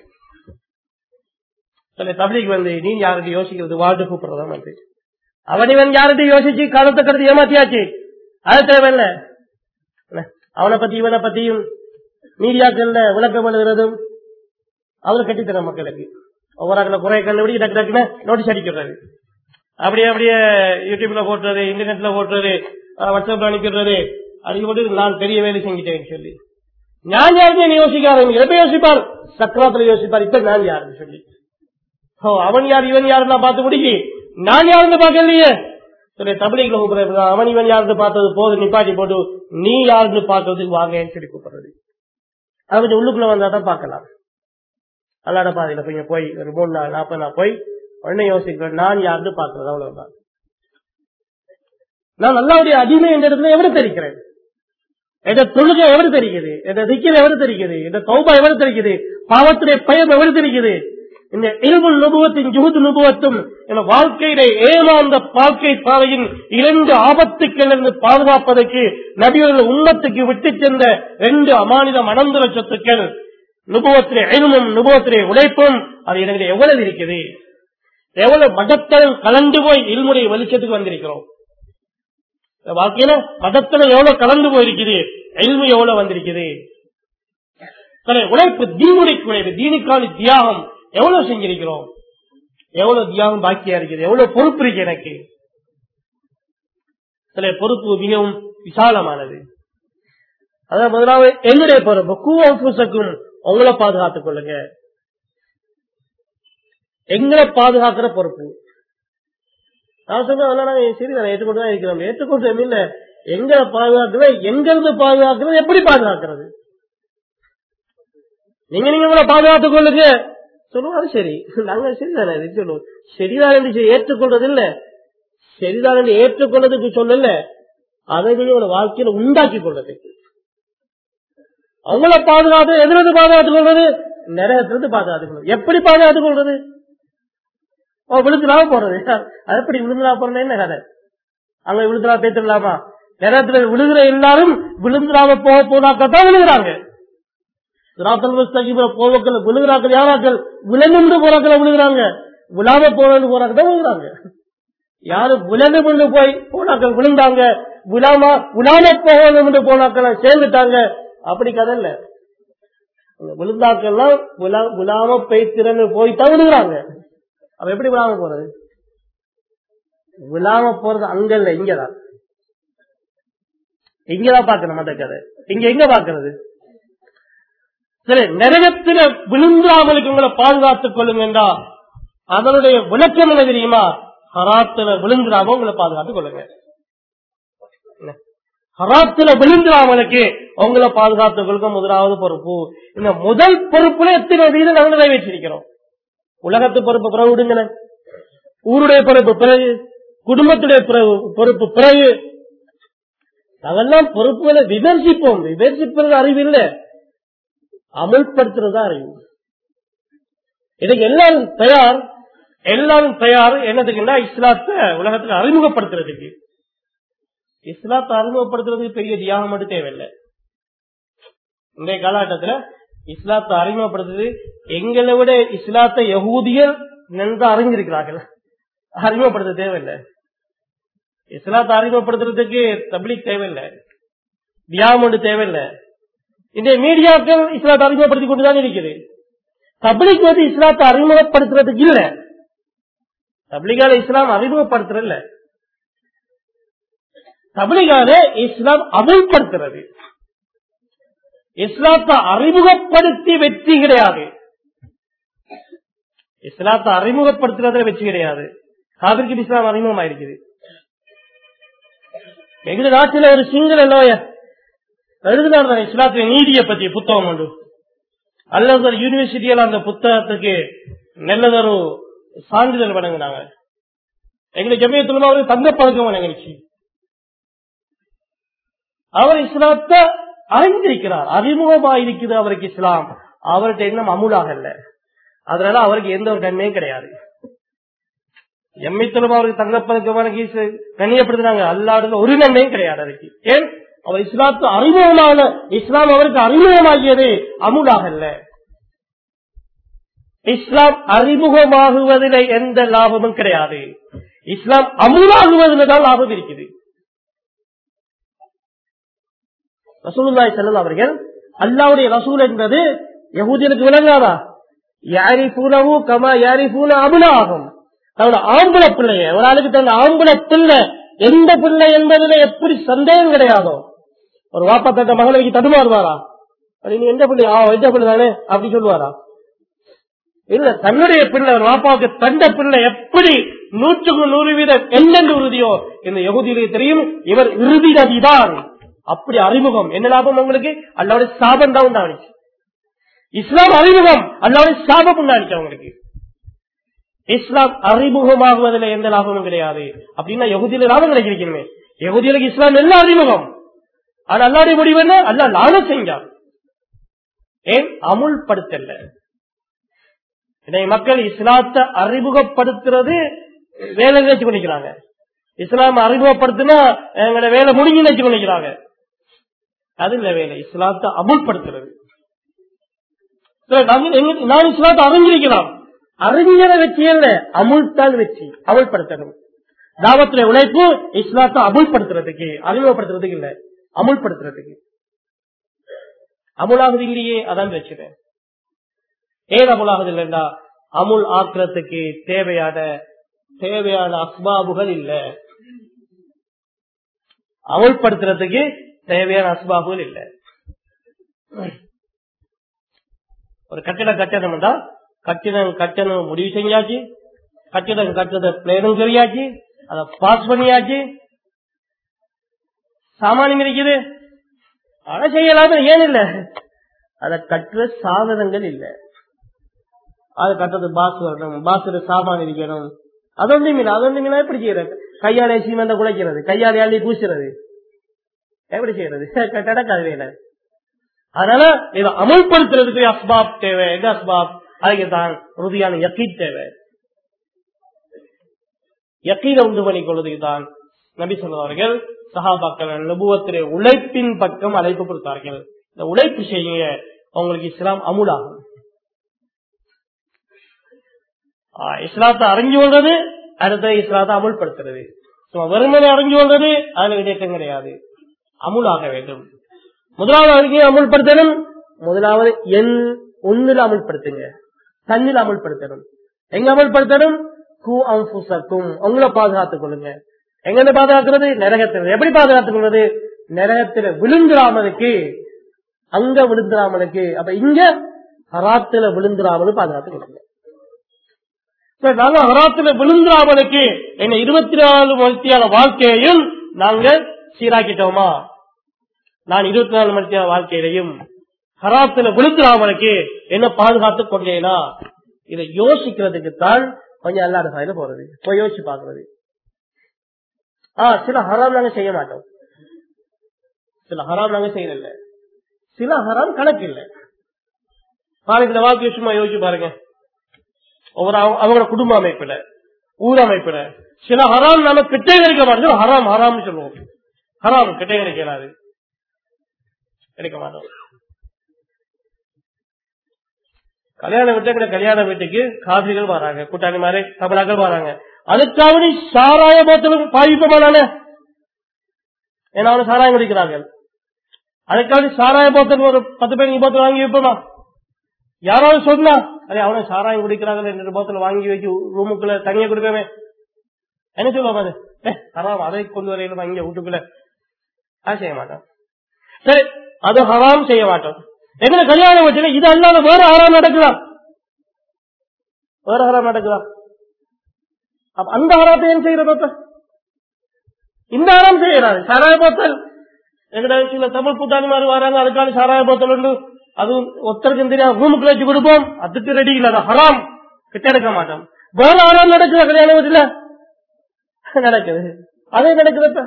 சில தபிலிக்கு வந்து நீ யாருக்கு யோசிக்கிறது வாழ்ந்து கூப்பிடுறதா வந்து அவன் இவன் யார்கிட்ட யோசிச்சு காலத்தை கருத்து ஏமாத்தியாச்சு அது தேவையில்ல அவனை பத்தி இவனை பத்தியும் மீடியாக்கள்ல விளக்கம் எழுதுறதும் அவனை கட்டித்தர மக்களுக்கு ஒவ்வொரு குறைய கண்டுபிடி டக்கு டக்குன்னு நோட்டீஸ் அடிக்கிறது அப்படியே அப்படியே யூடியூப்ல போட்டுறது இன்டர்நெட்ல போட்டுறது வாட்ஸ்அப்ல அனுப்பிடுறது அடிக்கப்பட்டு நான் பெரிய வேலை செஞ்சிட்டேன்னு சொல்லி நான் யாருன்னு யோசிக்காரு எப்ப யோசிப்பார் சக்கரத்துல யோசிப்பார் இப்ப நான் யாருன்னு சொல்லி அவன் யார் இவன் யாருன்னா பார்த்து முடிக்கி நான் யாருன்னு பார்க்கலையே சரி தபிலிகளை கூப்பிடுறது அவன் இவன் யாருன்னு பார்த்தது போது நிப்பாட்டி போட்டு நீ யாருன்னு பார்த்ததுக்கு வாங்கன்னு சொல்லி கூப்பிடுறது அது கொஞ்சம் உள்ளுக்குள்ள வந்தா தான் பார்க்கலாம் அல்லாட பாதையில கொஞ்சம் போய் ஒரு மூணு நாள் நாற்பது நாள் போய் உடனே யோசிக்கிறேன் நான் யாருன்னு பார்க்கறது அவ்வளவுதான் நான் நல்லாவுடைய அடிமை என்ற இடத்துல எவரு தெரிக்கிறேன் எந்த தொழுகை எவரு தெரிக்குது எந்த திக்கில் எவரு தெரிக்குது இந்த கௌபா எவரு தெரிக்குது பாவத்துடைய பயம் எவரு தெரிக்குது இந்த இருபுல் நுபுவத்தின் ஜுகுது நுபுவத்தும் என வாழ்க்கையிலே ஏமாந்த வாழ்க்கை பாதையின் இரண்டு ஆபத்துக்களிலிருந்து பாதுகாப்பதற்கு நபிகள் உண்மத்துக்கு விட்டு சென்ற ரெண்டு அமானித மனந்துர சொத்துக்கள் நுபுவத்திலே எழுமும் நுபுவத்திலே உழைப்பும் அது எனக்கு எவ்வளவு இருக்குது எவ்வளவு மதத்தனம் கலந்து போய் இல்முறை வெளிச்சத்துக்கு வந்திருக்கிறோம் வாழ்க்கையில மதத்தனம் எவ்வளவு கலந்து போயிருக்குது எல்மு எவ்வளவு வந்திருக்குது உழைப்பு தீனுடைய உழைப்பு தீனுக்கான தியாகம் எவ்வளவு செஞ்சிருக்கிறோம் எவ்வளவு தியாகம் பாக்கியா இருக்குது எவ்வளவு பொறுப்பு இருக்கு எனக்கு சில பொறுப்பு மிகவும் விசாலமானது அதான் முதலாவது எங்களுடைய பொறுப்பு கூவப்புசக்கும் உங்களை பாதுகாத்துக் கொள்ளுங்க எங்களை பாதுகாக்கிற பொறுப்பு நான் சொல்றேன் சரி நான் ஏற்றுக்கொண்டு தான் இருக்கிறோம் ஏற்றுக்கொண்டு இல்ல எங்களை பாதுகாக்கிறது எங்கிருந்து பாதுகாக்கிறது எப்படி பாதுகாக்கிறது நீங்க நீங்க உங்களை பாதுகாத்துக் கொள்ளுங்க சொல்லுவாரு சரி நாங்க சரிதானே இது சொல்லுவோம் சரிதான் என்று ஏற்றுக்கொள்றது இல்ல சரிதான் என்று ஏற்றுக்கொள்றதுக்கு சொல்லல அதை நீங்க உங்களோட வாழ்க்கையில உண்டாக்கி கொள்றதுக்கு அவங்கள பாதுகாத்து எதிலிருந்து பாதுகாத்துக் கொள்றது நரகத்திலிருந்து பாதுகாத்துக் கொள்வது எப்படி பாதுகாத்துக் கொள்றது விழுந்துலாம போறது அது எப்படி விழுந்துலா போறது என்ன கதை அங்க விழுந்துலா பேத்துடலாமா நேரத்துல விழுகிற எல்லாரும் விழுந்துடாம போக போனாக்கத்தான் விழுகிறாங்க சிராத்தல் முஸ்தகிபுர போவக்கள் விழுகிறாக்கள் யாராக்கள் விலங்குண்டு போறாக்கள் விழுகிறாங்க விழாம போறன்னு போறாக்க தான் விழுகிறாங்க யாரு விலங்கு போய் போனாக்கள் விழுந்தாங்க விழாம விழாம போகணும் போனாக்கள் சேர்ந்துட்டாங்க அப்படி கதை இல்ல விழுந்தாக்கெல்லாம் விழாம பெய்திறன்னு போய் தான் விழுகிறாங்க அப்ப எப்படி விழாம போறது விழாம போறது அங்க இல்ல இங்கதான் இங்கதான் பாக்கணும் அந்த கதை இங்க எங்க பாக்குறது சரி நரகத்தில விழுந்தாமலுக்கு உங்களை பாதுகாத்துக் கொள்ளுங்க என்றா அதனுடைய விளக்கம் என்ன தெரியுமா ஹராத்துல விழுந்துடாம உங்களை பாதுகாத்துக் கொள்ளுங்க ஹராத்துல விழுந்துடாமலுக்கு உங்களை பாதுகாத்துக் கொள்ளுங்க முதலாவது பொறுப்பு இந்த முதல் பொறுப்புல எத்தனை வீதம் நாங்கள் நிறைவேற்றிருக்கிறோம் உலகத்து பொறுப்பு பிறகு விடுங்களேன் ஊருடைய பொறுப்பு பிறகு குடும்பத்துடைய பொறுப்பு பிறகு அதெல்லாம் பொறுப்புகளை விமர்சிப்போம் விமர்சிப்பது அறிவு இல்லை அமல்படுத்துறது அறிவு இதுக்கு எல்லாரும் தயார் எல்லாரும் தயார் என்னதுக்குன்னா இஸ்லாத்தை உலகத்துல அறிமுகப்படுத்துறதுக்கு இஸ்லாத்தை அறிமுகப்படுத்துறதுக்கு பெரிய தியாகம் மட்டும் தேவையில்லை இன்றைய காலகட்டத்தில் இஸ்லாத்தை அறிமுகப்படுத்துறது எங்களை விட இஸ்லாத்தை யகூதியர் நன்கு அறிஞ்சிருக்கிறார்கள் அறிமுகப்படுத்த தேவையில்லை இஸ்லாத்தை அறிமுகப்படுத்துறதுக்கு தபிலிக் தேவையில்லை தியாகம் ஒன்று தேவையில்லை இந்த மீடியாக்கள் இஸ்லாத்தை அறிமுகப்படுத்தி கொண்டுதான் இருக்குது தபிலிக் வந்து இஸ்லாத்தை அறிமுகப்படுத்துறதுக்கு இல்ல தபிலிகால இஸ்லாம் அறிமுகப்படுத்துறதில்ல தபிலிகால இஸ்லாம் அமல்படுத்துறது இஸ்லாத்தை அறிமுகப்படுத்தி வெற்றி கிடையாது இஸ்லாத்தை அறிமுகப்படுத்துறதுல வெற்றி கிடையாது காவிரிக்கு இஸ்லாம் அறிமுகமா இருக்குது எங்க நாட்டில் ஒரு சிங்கள லோயர் எழுதினார் இஸ்லாத்திய நீதியை பத்தி புத்தகம் உண்டு அல்லது ஒரு யூனிவர்சிட்டியில அந்த புத்தகத்துக்கு நல்லதொரு சான்றிதழ் வழங்கினாங்க எங்க ஜமியத்துல அவருக்கு தங்கப்பழக்கம் வழங்கிச்சு அவர் இஸ்லாத்தை அறிந்திருக்கிறார் அறிமுகமா இருக்குது அவருக்கு இஸ்லாம் அவர்கிட்ட இன்னும் அமுலாகல அதனால அவருக்கு எந்த ஒரு நன்மையும் கிடையாது எம்மித்தலும் அவருக்கு தங்கப்பதக்கம் வழங்கி கண்ணியப்படுத்தினாங்க அல்லாடுல ஒரு நன்மையும் கிடையாது அதுக்கு ஏன் அவர் இஸ்லாத்து அறிமுகமான இஸ்லாம் அவருக்கு அறிமுகமாகியது அமுலாகல்ல இஸ்லாம் அறிமுகமாகுவதில் எந்த லாபமும் கிடையாது இஸ்லாம் அமுலாகுவதில் தான் லாபம் இருக்குது ரசூலுல்லாய் செல்லம் அவர்கள் அல்லாவுடைய ரசூல் என்பது யகுதியனுக்கு விளங்காதா யாரி பூனவு கமா யாரி பூன அமுலாகும் தன்னோட ஆம்பளை பிள்ளைய ஒரு ஆளுக்கு தன் ஆம்பளை பிள்ளை எந்த பிள்ளை என்பதுல எப்படி சந்தேகம் கிடையாதோ ஒரு வாப்பா தட்ட மகனுக்கு தடுமாறுவாரா நீ எந்த பிள்ளை ஆ எந்த பிள்ளை தானே அப்படி சொல்லுவாரா இல்ல தன்னுடைய பிள்ளை ஒரு வாப்பாவுக்கு தந்த பிள்ளை எப்படி நூற்றுக்கு நூறு வீதம் என்னென்று உறுதியோ இந்த யகுதியிலே தெரியும் இவர் இறுதி நதிதான் அப்படி அறிமுகம் என்ன லாபம் உங்களுக்கு அல்லாவுடைய சாபம் தான் உண்டாச்சு இஸ்லாம் அறிமுகம் அல்லாவுடைய சாபம் உண்டாச்சு அவங்களுக்கு இஸ்லாம் அறிமுகமாகுவதில் எந்த லாபமும் கிடையாது அப்படின்னா யகுதியில லாபம் கிடைக்கிறீங்க யகுதிகளுக்கு இஸ்லாம் எல்லாம் அறிமுகம் ஆனா அல்லாடைய முடிவு என்ன அல்ல லான செஞ்சான் ஏன் அமுல்படுத்தல இதை மக்கள் இஸ்லாத்தை அறிமுகப்படுத்துறது வேலை நினைச்சு கொண்டிருக்கிறாங்க இஸ்லாம் அறிமுகப்படுத்தினா எங்களோட வேலை முடிஞ்சு நினைச்சு கொண்டிருக்கிறாங்க அது இல்ல வேலை இஸ்லாத்தை அமுல்படுத்துறது நான் இஸ்லாத்தை அறிஞ்சிருக்கலாம் அறிஞரை வெற்றி அல்ல அமுல்தான் வெற்றி அமுல்படுத்தணும் தாவத்துடைய உழைப்பு இஸ்லாத்தை அமுல்படுத்துறதுக்கு அறிமுகப்படுத்துறதுக்கு இல்ல அமுல்படுத்துறதுக்கு அமுலாகுது இல்லையே அதான் பிரச்சனை ஏன் அமுலாகுது இல்லைன்னா அமுல் ஆக்குறதுக்கு தேவையான தேவையான அஸ்பாபுகள் இல்ல அமுல்படுத்துறதுக்கு தேவையான அஸ்பாபுகள் இல்ல ஒரு கட்டிடம் கட்டணும் என்றால் கட்டிடம் கட்டணும் முடிவு செஞ்சாச்சு கட்டிடம் கட்டுறத பிளேனும் சரியாச்சு அதை பாஸ் பண்ணியாச்சு சாமானியம் இருக்குது அதை செய்யலாம ஏன் இல்ல அதை கட்டுற சாதனங்கள் இல்ல அது கட்டுறது பாஸ் வரணும் பாஸ் சாமான் இருக்கணும் அதொன்றும் இல்லை அதொன்றும் இல்லை எப்படி செய்யறது கையாலே சீமெந்த குலைக்கிறது கையாலே அள்ளி பூசுறது எப்படி செய்யறது நடக்காது வேலை அதனால இதை அமல்படுத்துறதுக்கு அஸ்பாப் தேவை எங்க அஸ்பாப் அதுக்கு தான் உறுதியான யக்கீத் தேவை யக்கீரை உண்டு பண்ணிக் கொள்வதுக்கு தான் நபி சொல்லுவார்கள் சஹாபாக்கள் நபுவத்திலே உழைப்பின் பக்கம் அழைப்பு கொடுத்தார்கள் இந்த உழைப்பு செய்யுங்க உங்களுக்கு இஸ்லாம் அமுலாகும் இஸ்லாத்தை அறிஞ்சு கொள்றது அடுத்த இஸ்லாத்தை அமுல்படுத்துறது வெறுமனை அறிஞ்சு கொள்றது அதுல விடேற்றம் கிடையாது அமுலாக வேண்டும் முதலாவது அறிக்கையை அமுல்படுத்தணும் முதலாவது எண் ஒன்னில் அமுல்படுத்துங்க தண்ணில் அமுல்படுத்தணும் எங்க அமுல்படுத்தணும் கு அம்புசக்கும் உங்களை பாதுகாத்துக் கொள்ளுங்க எங்க பாதுகாக்கிறது நரகத்தில் எப்படி பாதுகாத்துக் கொள்வது நரகத்தில் விழுந்துடாமலுக்கு அங்க விழுந்துடாமலுக்கு அப்ப இங்க ஹராத்துல விழுந்துடாமலும் பாதுகாத்துக் கொள்ளுங்க நாங்க ஹராத்துல விழுந்துடாமலுக்கு என்ன இருபத்தி நாலு மணித்தியான வாழ்க்கையையும் நாங்க சீராக்கிட்டோமா நான் இருபத்தி நாலு மணித்தியான வாழ்க்கையிலையும் ஹராத்துல விழுந்துடாமலுக்கு என்ன பாதுகாத்துக் கொண்டேனா இதை யோசிக்கிறதுக்கு தான் கொஞ்சம் அல்லாத சாயில போறது போய் யோசிச்சு பாக்குறது ஆஹ் சில ஹராம் நாங்க செய்ய மாட்டோம் சில ஹராம் நாங்க செய்யல சில ஹராம் கணக்கு இல்ல பாருங்க இந்த வாழ்க்கையை சும்மா யோசிச்சு பாருங்க ஒவ்வொரு அவங்களோட குடும்ப அமைப்புல ஊர் அமைப்புல சில ஹராம் நாம கிட்டே கிடைக்க மாட்டோம் ஹராம் ஹராம் சொல்லுவோம் ஹராம் கிட்டே கிடைக்காது கிடைக்க மாட்டோம் கல்யாண வீட்டுக்கு கல்யாண வீட்டுக்கு காசிகள் வராங்க கூட்டாளி மாதிரி தமிழாக்கள் வராங்க அதுக்காக சாராய போத்தலும் பாதிப்பமான ஏன்னா அவனு சாராயம் குடிக்கிறார்கள் அதுக்காக சாராய போத்தல் ஒரு பத்து பேருக்கு போத்தல் வாங்கி வைப்போமா யாராவது சொன்னா அதே அவனை சாராயம் குடிக்கிறாங்க ரெண்டு போத்தல் வாங்கி வச்சு ரூமுக்குள்ள தனியா கொடுக்கவே என்ன சொல்லுவாங்க அது ஹராம் அதை கொண்டு வரையிலும் இங்க வீட்டுக்குள்ள அது செய்ய மாட்டோம் சரி அது ஹராம் செய்ய மாட்டோம் எங்களை கல்யாணம் வச்சுல இது அல்லாத வேற ஹராம் நடக்குதா வேற ஹராம் நடக்குதா அப்ப அந்த ஹராத்தை ஏன் செய்யறது இந்த ஹராம் செய்யறாரு சாராய போத்தல் எங்கட சில தமிழ் கூட்டாளி மாதிரி வராங்க அதுக்கான சாராய போத்தல் உண்டு அது ஒருத்தருக்கு தெரியாது ரூமுக்குள்ள வச்சு கொடுப்போம் அதுக்கு ரெடி இல்ல அது ஹராம் கிட்ட எடுக்க மாட்டோம் வேற ஹராம் நடக்குதா கல்யாணம் வச்சுல நடக்குது அதே நடக்குது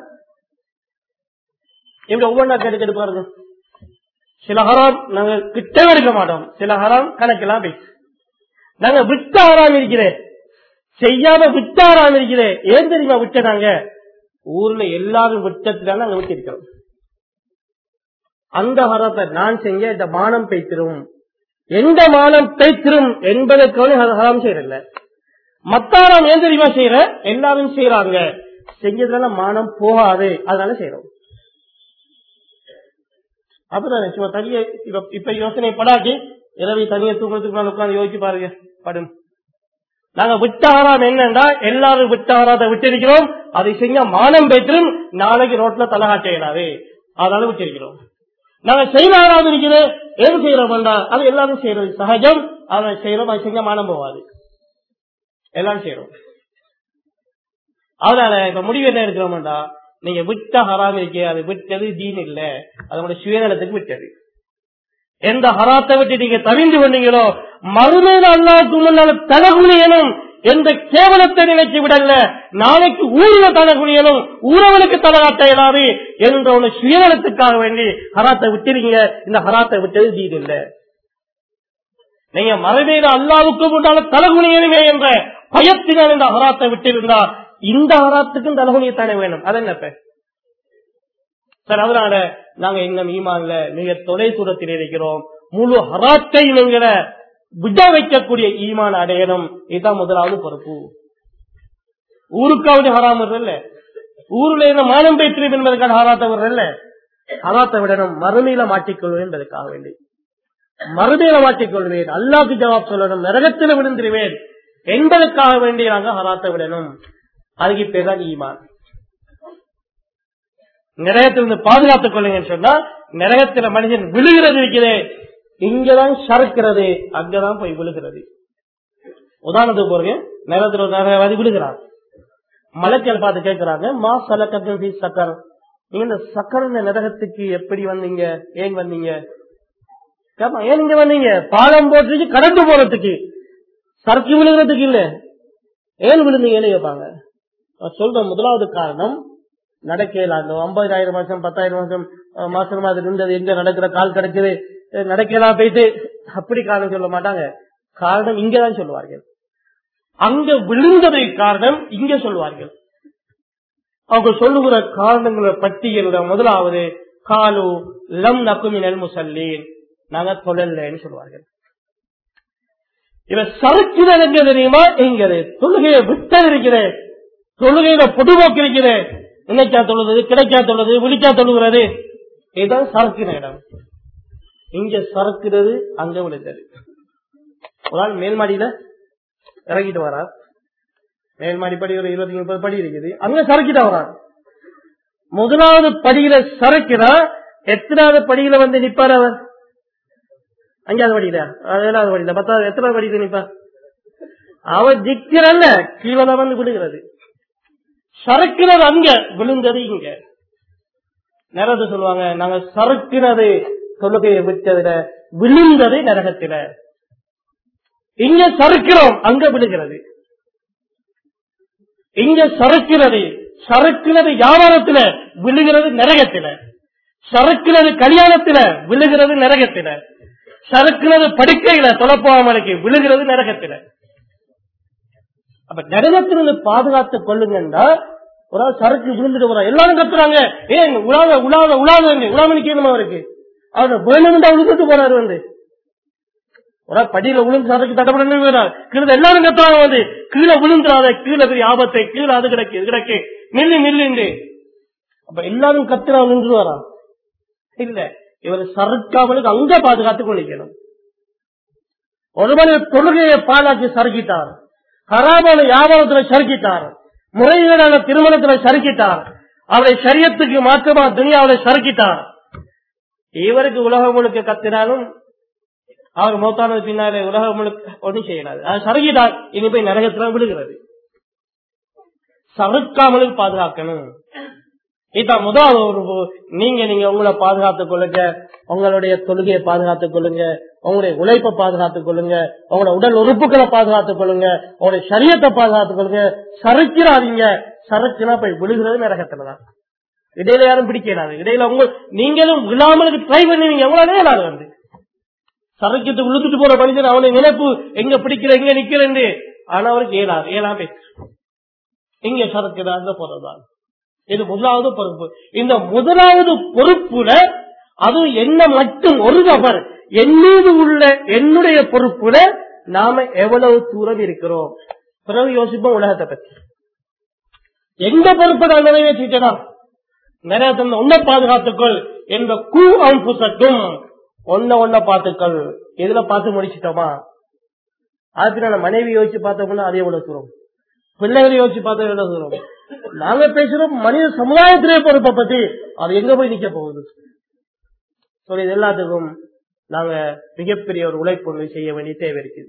இப்படி ஒவ்வொன்றா கேட்டு கேட்டு பாருங்க சில ஹராம் நாங்க கிட்டவே இருக்க மாட்டோம் சில ஹராம் கணக்கெல்லாம் பேசு நாங்க விட்ட ஹராம் இருக்கிறேன் செய்யாம விட்ட ஹராம் இருக்கிறேன் ஏன் தெரியுமா விட்ட நாங்க ஊர்ல எல்லாரும் விட்டதுல நாங்க விட்டு இருக்கிறோம் அந்த ஹரத்தை நான் செஞ்ச இந்த மானம் பேய்த்திரும் எந்த மானம் பேய்த்திரும் என்பதற்கான ஹராம் செய்யறல மத்தாராம் ஏன் தெரியுமா செய்யற எல்லாரும் செய்யறாங்க செஞ்சதுல மானம் போகாது அதனால செய்யறோம் அப்படிதான் சும்மா தனிய இப்ப யோசனை படாட்டி இரவி தனிய தூக்கத்துக்கு மேல உட்காந்து யோசிச்சு பாருங்க படும் நாங்க விட்டாராம் என்னன்னா எல்லாரும் விட்டாராத விட்டிருக்கிறோம் அதை செஞ்ச மானம் பெற்றும் நாளைக்கு ரோட்ல தலகாட்ட இயலாது அதனால விட்டிருக்கிறோம் நாங்க செய்யலாம் இருக்கிறோம் எது செய்யறோம் அது எல்லாரும் செய்யறது சகஜம் அதை செய்யறோம் அது செஞ்ச மானம் போவாது எல்லாரும் செய்யறோம் அதனால இப்ப முடிவு என்ன இருக்கிறோம்டா நீங்க விட்ட ஹராம் இருக்கே அது விட்டது தீன் இல்ல அதோட சுயநலத்துக்கு விட்டது எந்த ஹராத்தை விட்டு நீங்க தவிந்து கொண்டீங்களோ மறுமையில் அல்லாவுக்கு முன்னால தலகுனியனும் எந்த கேவலத்தை நினைச்சு விடல நாளைக்கு ஊரில தலகுனியனும் ஊரவனுக்கு தலகாட்ட இயலாது என்ற ஒரு சுயநலத்துக்காக வேண்டி ஹராத்தை விட்டுறீங்க இந்த ஹராத்தை விட்டது தீன் இல்ல நீங்க மறுமையில அல்லாவுக்கு முன்னால தலகுனியனுமே என்ற பயத்தினால் இந்த ஹராத்தை விட்டிருந்தா இந்த ஹராத்துக்கும் தலகுனியத்தானே வேணும் அது என்னப்ப சார் அதனால நாங்க இன்னும் ஈமான்ல மிக தொலை தூரத்தில் இருக்கிறோம் முழு ஹராத்தை என்கிற விட வைக்கக்கூடிய ஈமான் அடையணும் இதுதான் முதலாவது பொறுப்பு ஊருக்காவது ஹராம் வருதுல்ல ஊர்ல இருந்த மானம் பேத்திரம் என்பதற்கான ஹராத்தை வருதுல்ல ஹராத்தை விடணும் மறுமையில மாட்டிக்கொள்வேன் என்பதற்காக வேண்டி மறுமையில மாட்டிக்கொள்வேன் அல்லாக்கு ஜவாப் சொல்லணும் நரகத்தில் விழுந்துருவேன் என்பதற்காக வேண்டி நாங்க ஹராத்தை விடணும் அதுக்கு பேர் தான் ஈமான் நரகத்திலிருந்து பாதுகாத்துக் கொள்ளுங்கன்னு சொன்னா நரகத்துல மனிதன் விழுகிறது இருக்கிறே இங்கதான் சறுக்கிறது அங்கதான் போய் விழுகிறது உதாரணத்துக்கு போறீங்க நரகத்துல ஒரு நரகவாதி விழுகிறார் மலக்கள் பார்த்து கேட்கிறாங்க மா சலக்கத்தின் ஃபீ சக்கர் நீங்க இந்த சக்கர நரகத்துக்கு எப்படி வந்தீங்க ஏன் வந்தீங்க கேப்பா, ஏன் இங்க வந்தீங்க பாலம் போட்டுக்கு கடந்து போறதுக்கு சரக்கு விழுகிறதுக்கு இல்ல ஏன் விழுந்தீங்கன்னு கேட்பாங்க நான் சொல்ற முதலாவது காரணம் நடக்கல அந்த ஐம்பதாயிரம் மாசம் பத்தாயிரம் மாசம் அஹ், மாசம் அது இருந்தது எங்க நடக்கிற கால் கிடைக்குது அஹ், நடக்கலாம் போயிட்டு அப்படி காரணம் சொல்ல மாட்டாங்க காரணம் இங்கதான் சொல்லுவார்கள் அங்க விழுந்ததை காரணம் இங்க சொல்வார்கள் அவங்க சொல்லுகிற காரணங்கள பட்டியல முதலாவது காலு லம் நக்குமினல் முசல்லீன் நாங்க தொழலன்னு சொல்லுவார்கள் இவன் சறுக்குதல் எங்க தெரியுமா எங்கிறது தொழுகையை விட்டது இருக்கிறேன் தொழுகையில பொதுவோக்கு இருக்கிறேன் நினைக்கா தொழுது கிடைக்கா தொழுது விழிக்கா தொழுகிறது இதுதான் சறுக்கிற இடம் இங்க சறுக்கிறது அங்க விழுந்தது ஒரு ஆள் மேல்மாடியில இறங்கிட்டு வரார் மேல்மாடி படி ஒரு இருபத்தி முப்பது படி இருக்குது அங்க சறுக்கிட்டு வரார் முதலாவது படியில சறுக்கிறா எத்தனாவது படியில வந்து நிப்பார் அவர் அஞ்சாவது படியில அஹ் ஏழாவது படியில பத்தாவது எத்தனாவது படியில நிப்பார் அவர் ஜிக்கிறல்ல கீழே தான் வந்து விழுகிறது சறுக்கிறது அங்க விழுந்தது இங்க நரகத்தை சொல்லுவாங்க நாங்க சறுக்கினது தொழுகையை விட்டதுல விழுந்தது நரகத்தில இங்க சறுக்கிறோம் அங்க விழுகிறது இங்க சறுக்கிறது சறுக்கிறது வியாபாரத்துல விழுகிறது நரகத்தில சறுக்கிறது கல்யாணத்தில விழுகிறது நரகத்தில சறுக்கிறது படுக்கையில தொலைப்போமலைக்கு விழுகிறது நரகத்தில அப்ப நரகத்திலிருந்து பாதுகாத்துக் கொள்ளுங்கன்னா ஒரு ஆள் சரக்கு விழுந்துட்டு போறா எல்லாரும் கத்துறாங்க ஏன் உலாத உலாத உலாத உலாம நிக்கணுமா அவருக்கு அவர் வேணும்னு விழுந்துட்டு போறாரு வந்து ஒரு ஆள் படியில விழுந்து சரக்கு தட்டப்பட கீழே எல்லாரும் கத்துறாங்க வந்து கீழே விழுந்துடாத கீழே பெரிய ஆபத்தை கீழே அது கிடக்கு இது கிடக்கு நில்லு நில்லுண்டு அப்ப எல்லாரும் கத்துறா நின்று வரா இல்ல இவர் சறுக்காமலுக்கு அங்க பாதுகாத்துக் கொள்ளிக்கணும் ஒரு மணி தொழுகையை பாலாக்கி சறுக்கிட்டார் ஹராமான வியாபாரத்துல சறுக்கிட்டார் முறைகேடான திருமணத்துல சறுக்கிட்டார் அவரை சரியத்துக்கு மாற்றமா துணியாவில சறுக்கிட்டார் இவருக்கு உலகம் முழுக்க கத்தினாலும் அவர் மௌத்தானது பின்னாலே உலகம் முழுக்க ஒன்றும் செய்யலாது அது சறுக்கிட்டார் இனி போய் நரகத்துல விழுகிறது சறுக்காமலுக்கு பாதுகாக்கணும் இதான் முதலாவது ஒரு நீங்க நீங்க உங்களை பாதுகாத்துக் கொள்ளுங்க உங்களுடைய தொழுகையை பாதுகாத்துக் கொள்ளுங்க உங்களுடைய உழைப்பை பாதுகாத்துக் கொள்ளுங்க உங்களோட உடல் உறுப்புகளை பாதுகாத்துக் கொள்ளுங்க உங்களுடைய சரியத்தை பாதுகாத்துக் கொள்ளுங்க சறுக்கிறாதீங்க சறுக்குனா போய் விழுகிறது நரகத்துலதான் இடையில யாரும் பிடிக்கிறாது இடையில உங்க நீங்களும் விழாமலுக்கு ட்ரை பண்ணுவீங்க எவ்வளவு நேரம் வந்து சறுக்கிட்டு விழுந்துட்டு போற மனிதன் அவனை நினைப்பு எங்க பிடிக்கல எங்க நிக்கிறேன் ஆனா அவருக்கு ஏழாது ஏழாம் பேசு இங்க சறுக்குதா அந்த போறதுதான் இது முதலாவது பொறுப்பு இந்த முதலாவது பொறுப்புல அதுவும் என்ன மட்டும் ஒரு நபர் என் மீது உள்ள என்னுடைய பொறுப்புல நாம எவ்வளவு தூரம் இருக்கிறோம் பிறகு யோசிப்போம் உலகத்தை பற்றி எந்த பொறுப்பை நான் நிறைவேற்றிட்டேனா நிறைய தந்த உன்னை பாதுகாத்துக்கள் என்ற கூ அம்புசட்டும் ஒன்ன ஒன்ன பார்த்துக்கள் எதுல பார்த்து முடிச்சிட்டோமா அதுக்கு நான் மனைவி யோசிச்சு பார்த்தோம்னா அது எவ்வளவு தூரம் பிள்ளைகளை யோசிச்சு பார்த்தா எவ்வளவு தூரம் நாங்க பேசுறோம் மனித சமுதாயத்திலே பொறுப்பை பத்தி அது எங்க போய் நிக்க போகுது So, இது எல்லாத்துக்கும் நாங்க மிகப்பெரிய ஒரு உழைப்பு ஒன்று செய்ய வேண்டிய தேவை இருக்குது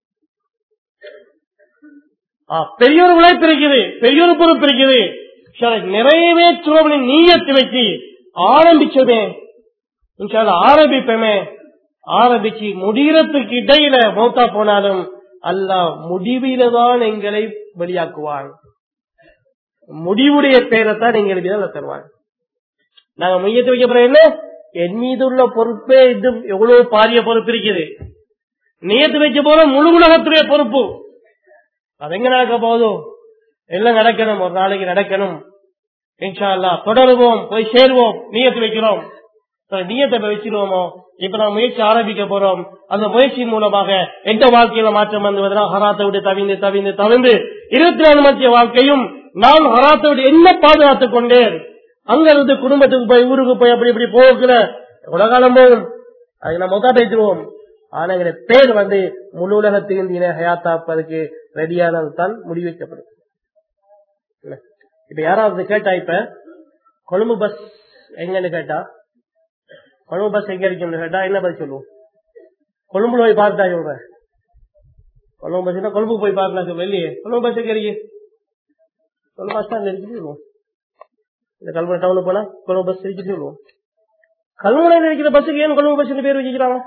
ஆ, பெரிய ஒரு உழைப்பு இருக்குது பெரிய ஒரு பொறுப்பு இருக்குது சரி, நிறைவேற்றுவனை நீயத்து வச்சு ஆரம்பிச்சதே இன்ஷால்ல ஆரம்பிப்பமே ஆரம்பிச்சு முடிகிறதுக்கு இடையில மௌத்தா போனாலும் அல்லாஹ் முடிவில தான் எங்களை வெளியாக்குவான் முடிவுடைய பேரைத்தான் எங்களுக்கு தான் தருவாங்க நாங்க மையத்தை வைக்க போற என்ன என் மீது உள்ள பொறுப்பே இது எவ்வளவு பாரிய பொறுப்பு இருக்குது நியத்து வைக்க போற முழு உலகத்துடைய பொறுப்பு அது எங்க நடக்க போகுதோ எல்லாம் நடக்கணும் ஒரு நாளைக்கு நடக்கணும் இன்ஷா அல்லாஹ் தொடருவோம் போய் சேருவோம் நியத்து வைக்கிறோம் இப்ப நியத்தை இப்ப வச்சிருவோமோ இப்ப நம்ம முயற்சி ஆரம்பிக்க போறோம் அந்த முயற்சியின் மூலமாக எந்த வாழ்க்கையில மாற்றம் வந்துவதுனா ஹராத்தை விட்டு தவிந்து தவிந்து தவிந்து இருபத்தி நாலு மத்திய வாழ்க்கையும் நான் ஹராத்தை விட்டு என்ன பாதுகாத்துக் கொண்டேன் அங்க இருந்து குடும்பத்துக்கு போய் ஊருக்கு போய் அப்படி இப்படி போகல எவ்வளவு காலம் போகும் அதுக்கு நம்ம மொத்தம் பேசுவோம் ஆனா எங்க பேர் வந்து முழு உலகத்தையும் தீன ஹயாத்தாப்பதுக்கு ரெடியானது தான் முடிவு வைக்கப்படும் இல்ல? இப்ப யாராவது கேட்டா இப்ப கொழும்பு பஸ் எங்கன்னு கேட்டா கொழும்பு பஸ் எங்க இருக்குன்னு கேட்டா என்ன பதில் சொல்லுவோம் கொழும்புல போய் பார்த்தா சொல்றேன் கொழும்பு பஸ் கொழும்பு போய் பார்க்கலாம் சொல்லுவோம் இல்லையே கொழும்பு பஸ் எங்க இருக்கு கொழும்பு பஸ் ஸ்டாண்ட் இருக்குது சொல்லுவோம் இந்த கல்முனை டவுன்ல போனா கொழும்பு பஸ் இருக்குது சொல்லுவோம் கல்முனையில் இருக்கிற பஸ்ஸுக்கு ஏன் கொழும்பு பஸ் பேர் வச்சுக்கிறாங்க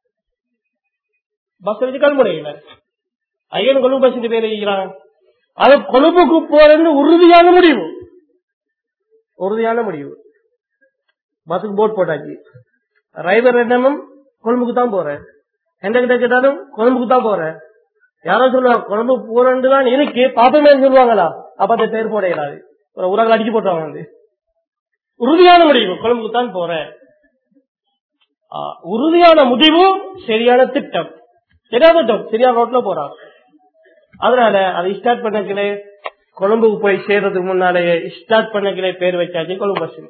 பஸ் வச்சு கல்முனையில் ஐயன் கொழும்பு பஸ் பேர் வச்சுக்கிறாங்க அது கொழும்புக்கு போறது உறுதியான முடிவு உறுதியான முடிவு பஸ்ஸுக்கு போட் போட்டாச்சு டிரைவர் என்னமும் கொழும்புக்கு தான் போறேன் எந்த கிட்ட கேட்டாலும் கொழும்புக்கு தான் போறேன் யாரோ சொல்லுவாங்க கொழும்பு போறேன்னு தான் இருக்கு பாப்பமே சொல்லுவாங்களா அப்ப அந்த பேர் போட இயலாது ஒரு உரங்கள் அடிச்சு போட்டுவாங்க வந்து உறுதியான முடிவு கொழும்புக்கு தான் போறேன் ஆ, உறுதியான முடிவு சரியான திட்டம் சரியான திட்டம் சரியான ரோட்ல போறாங்க அதனால அதை ஸ்டார்ட் பண்ணக்கிலே கொழும்புக்கு போய் சேர்றதுக்கு முன்னாலேயே ஸ்டார்ட் பண்ணக்கிலே பேர் வச்சாச்சு கொழும்பு பஸ்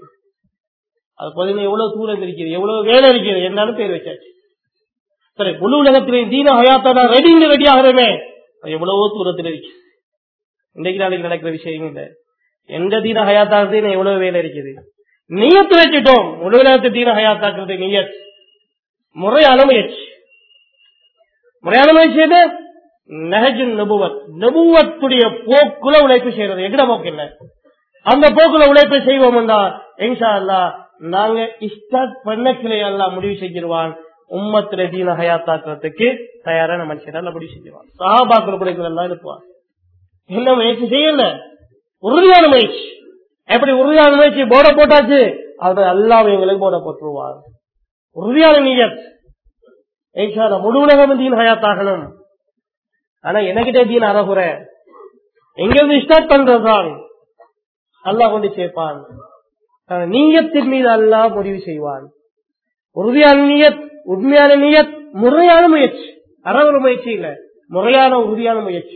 அது பதினு எவ்வளவு தூரம் இருக்குது எவ்வளவு வேலை இருக்குது இருந்தாலும் பேர் வச்சாச்சு சரி முழு உலகத்திலே தீன ஹயாத்தான ரெடிங்க ரெடி ஆகிறமே அது எவ்வளவோ தூரத்தில் இருக்கு இன்றைக்கு நாளைக்கு நடக்கிற விஷயம் இல்லை எந்த தீன ஹயாத்தாக்குறது இன்னும் எவ்வளவு வேலை இருக்குது நீயத்து வச்சுட்டோம் முழு உலகத்து தீன ஹயாத்தாக்குறது நீயத் முறையான முயற்சி முறையான முயற்சி எது நெஹஜு நபுவத் நபுவத்துடைய போக்குல உழைப்பு செய்யறது எங்கட போக்கு இல்ல அந்த போக்குல உழைப்பு செய்வோம் என்றால் இன்ஷா அல்லாஹ் நாங்க ஸ்டார்ட் பண்ணக்கிலே எல்லாம் முடிவு செஞ்சிருவான் உம்மத்துல தீன ஹயாத்தாக்குறதுக்கு தயாரான மனுஷன் எல்லாம் முடிவு செஞ்சிருவான் சஹாபாக்கள் குடைகள் எல்லாம் இருப்பான் என்ன முயற்சி செய்யல உறுதியான முயற்சி எப்படி உறுதியான முயற்சி போட போட்டாச்சு அது அல்லாஹ் எங்களுக்கு போட போட்டுருவார் உறுதியான நீயத் இன்ஷா அல்லாஹ் முழு உலகம் தீன் ஹயாத்தாகணும் ஆனா எனக்கிட்ட தீன் அறகுறை எங்கிருந்து ஸ்டார்ட் பண்றதுதான் அல்லாஹ் கொண்டு சேர்ப்பான் ஆனா நீயத்தின் மீது அல்லாஹ் முடிவு செய்வான் உறுதியான நீயத் உண்மையான நீயத் முறையான முயற்சி அறகுற முயற்சி இல்ல முறையான உறுதியான முயற்சி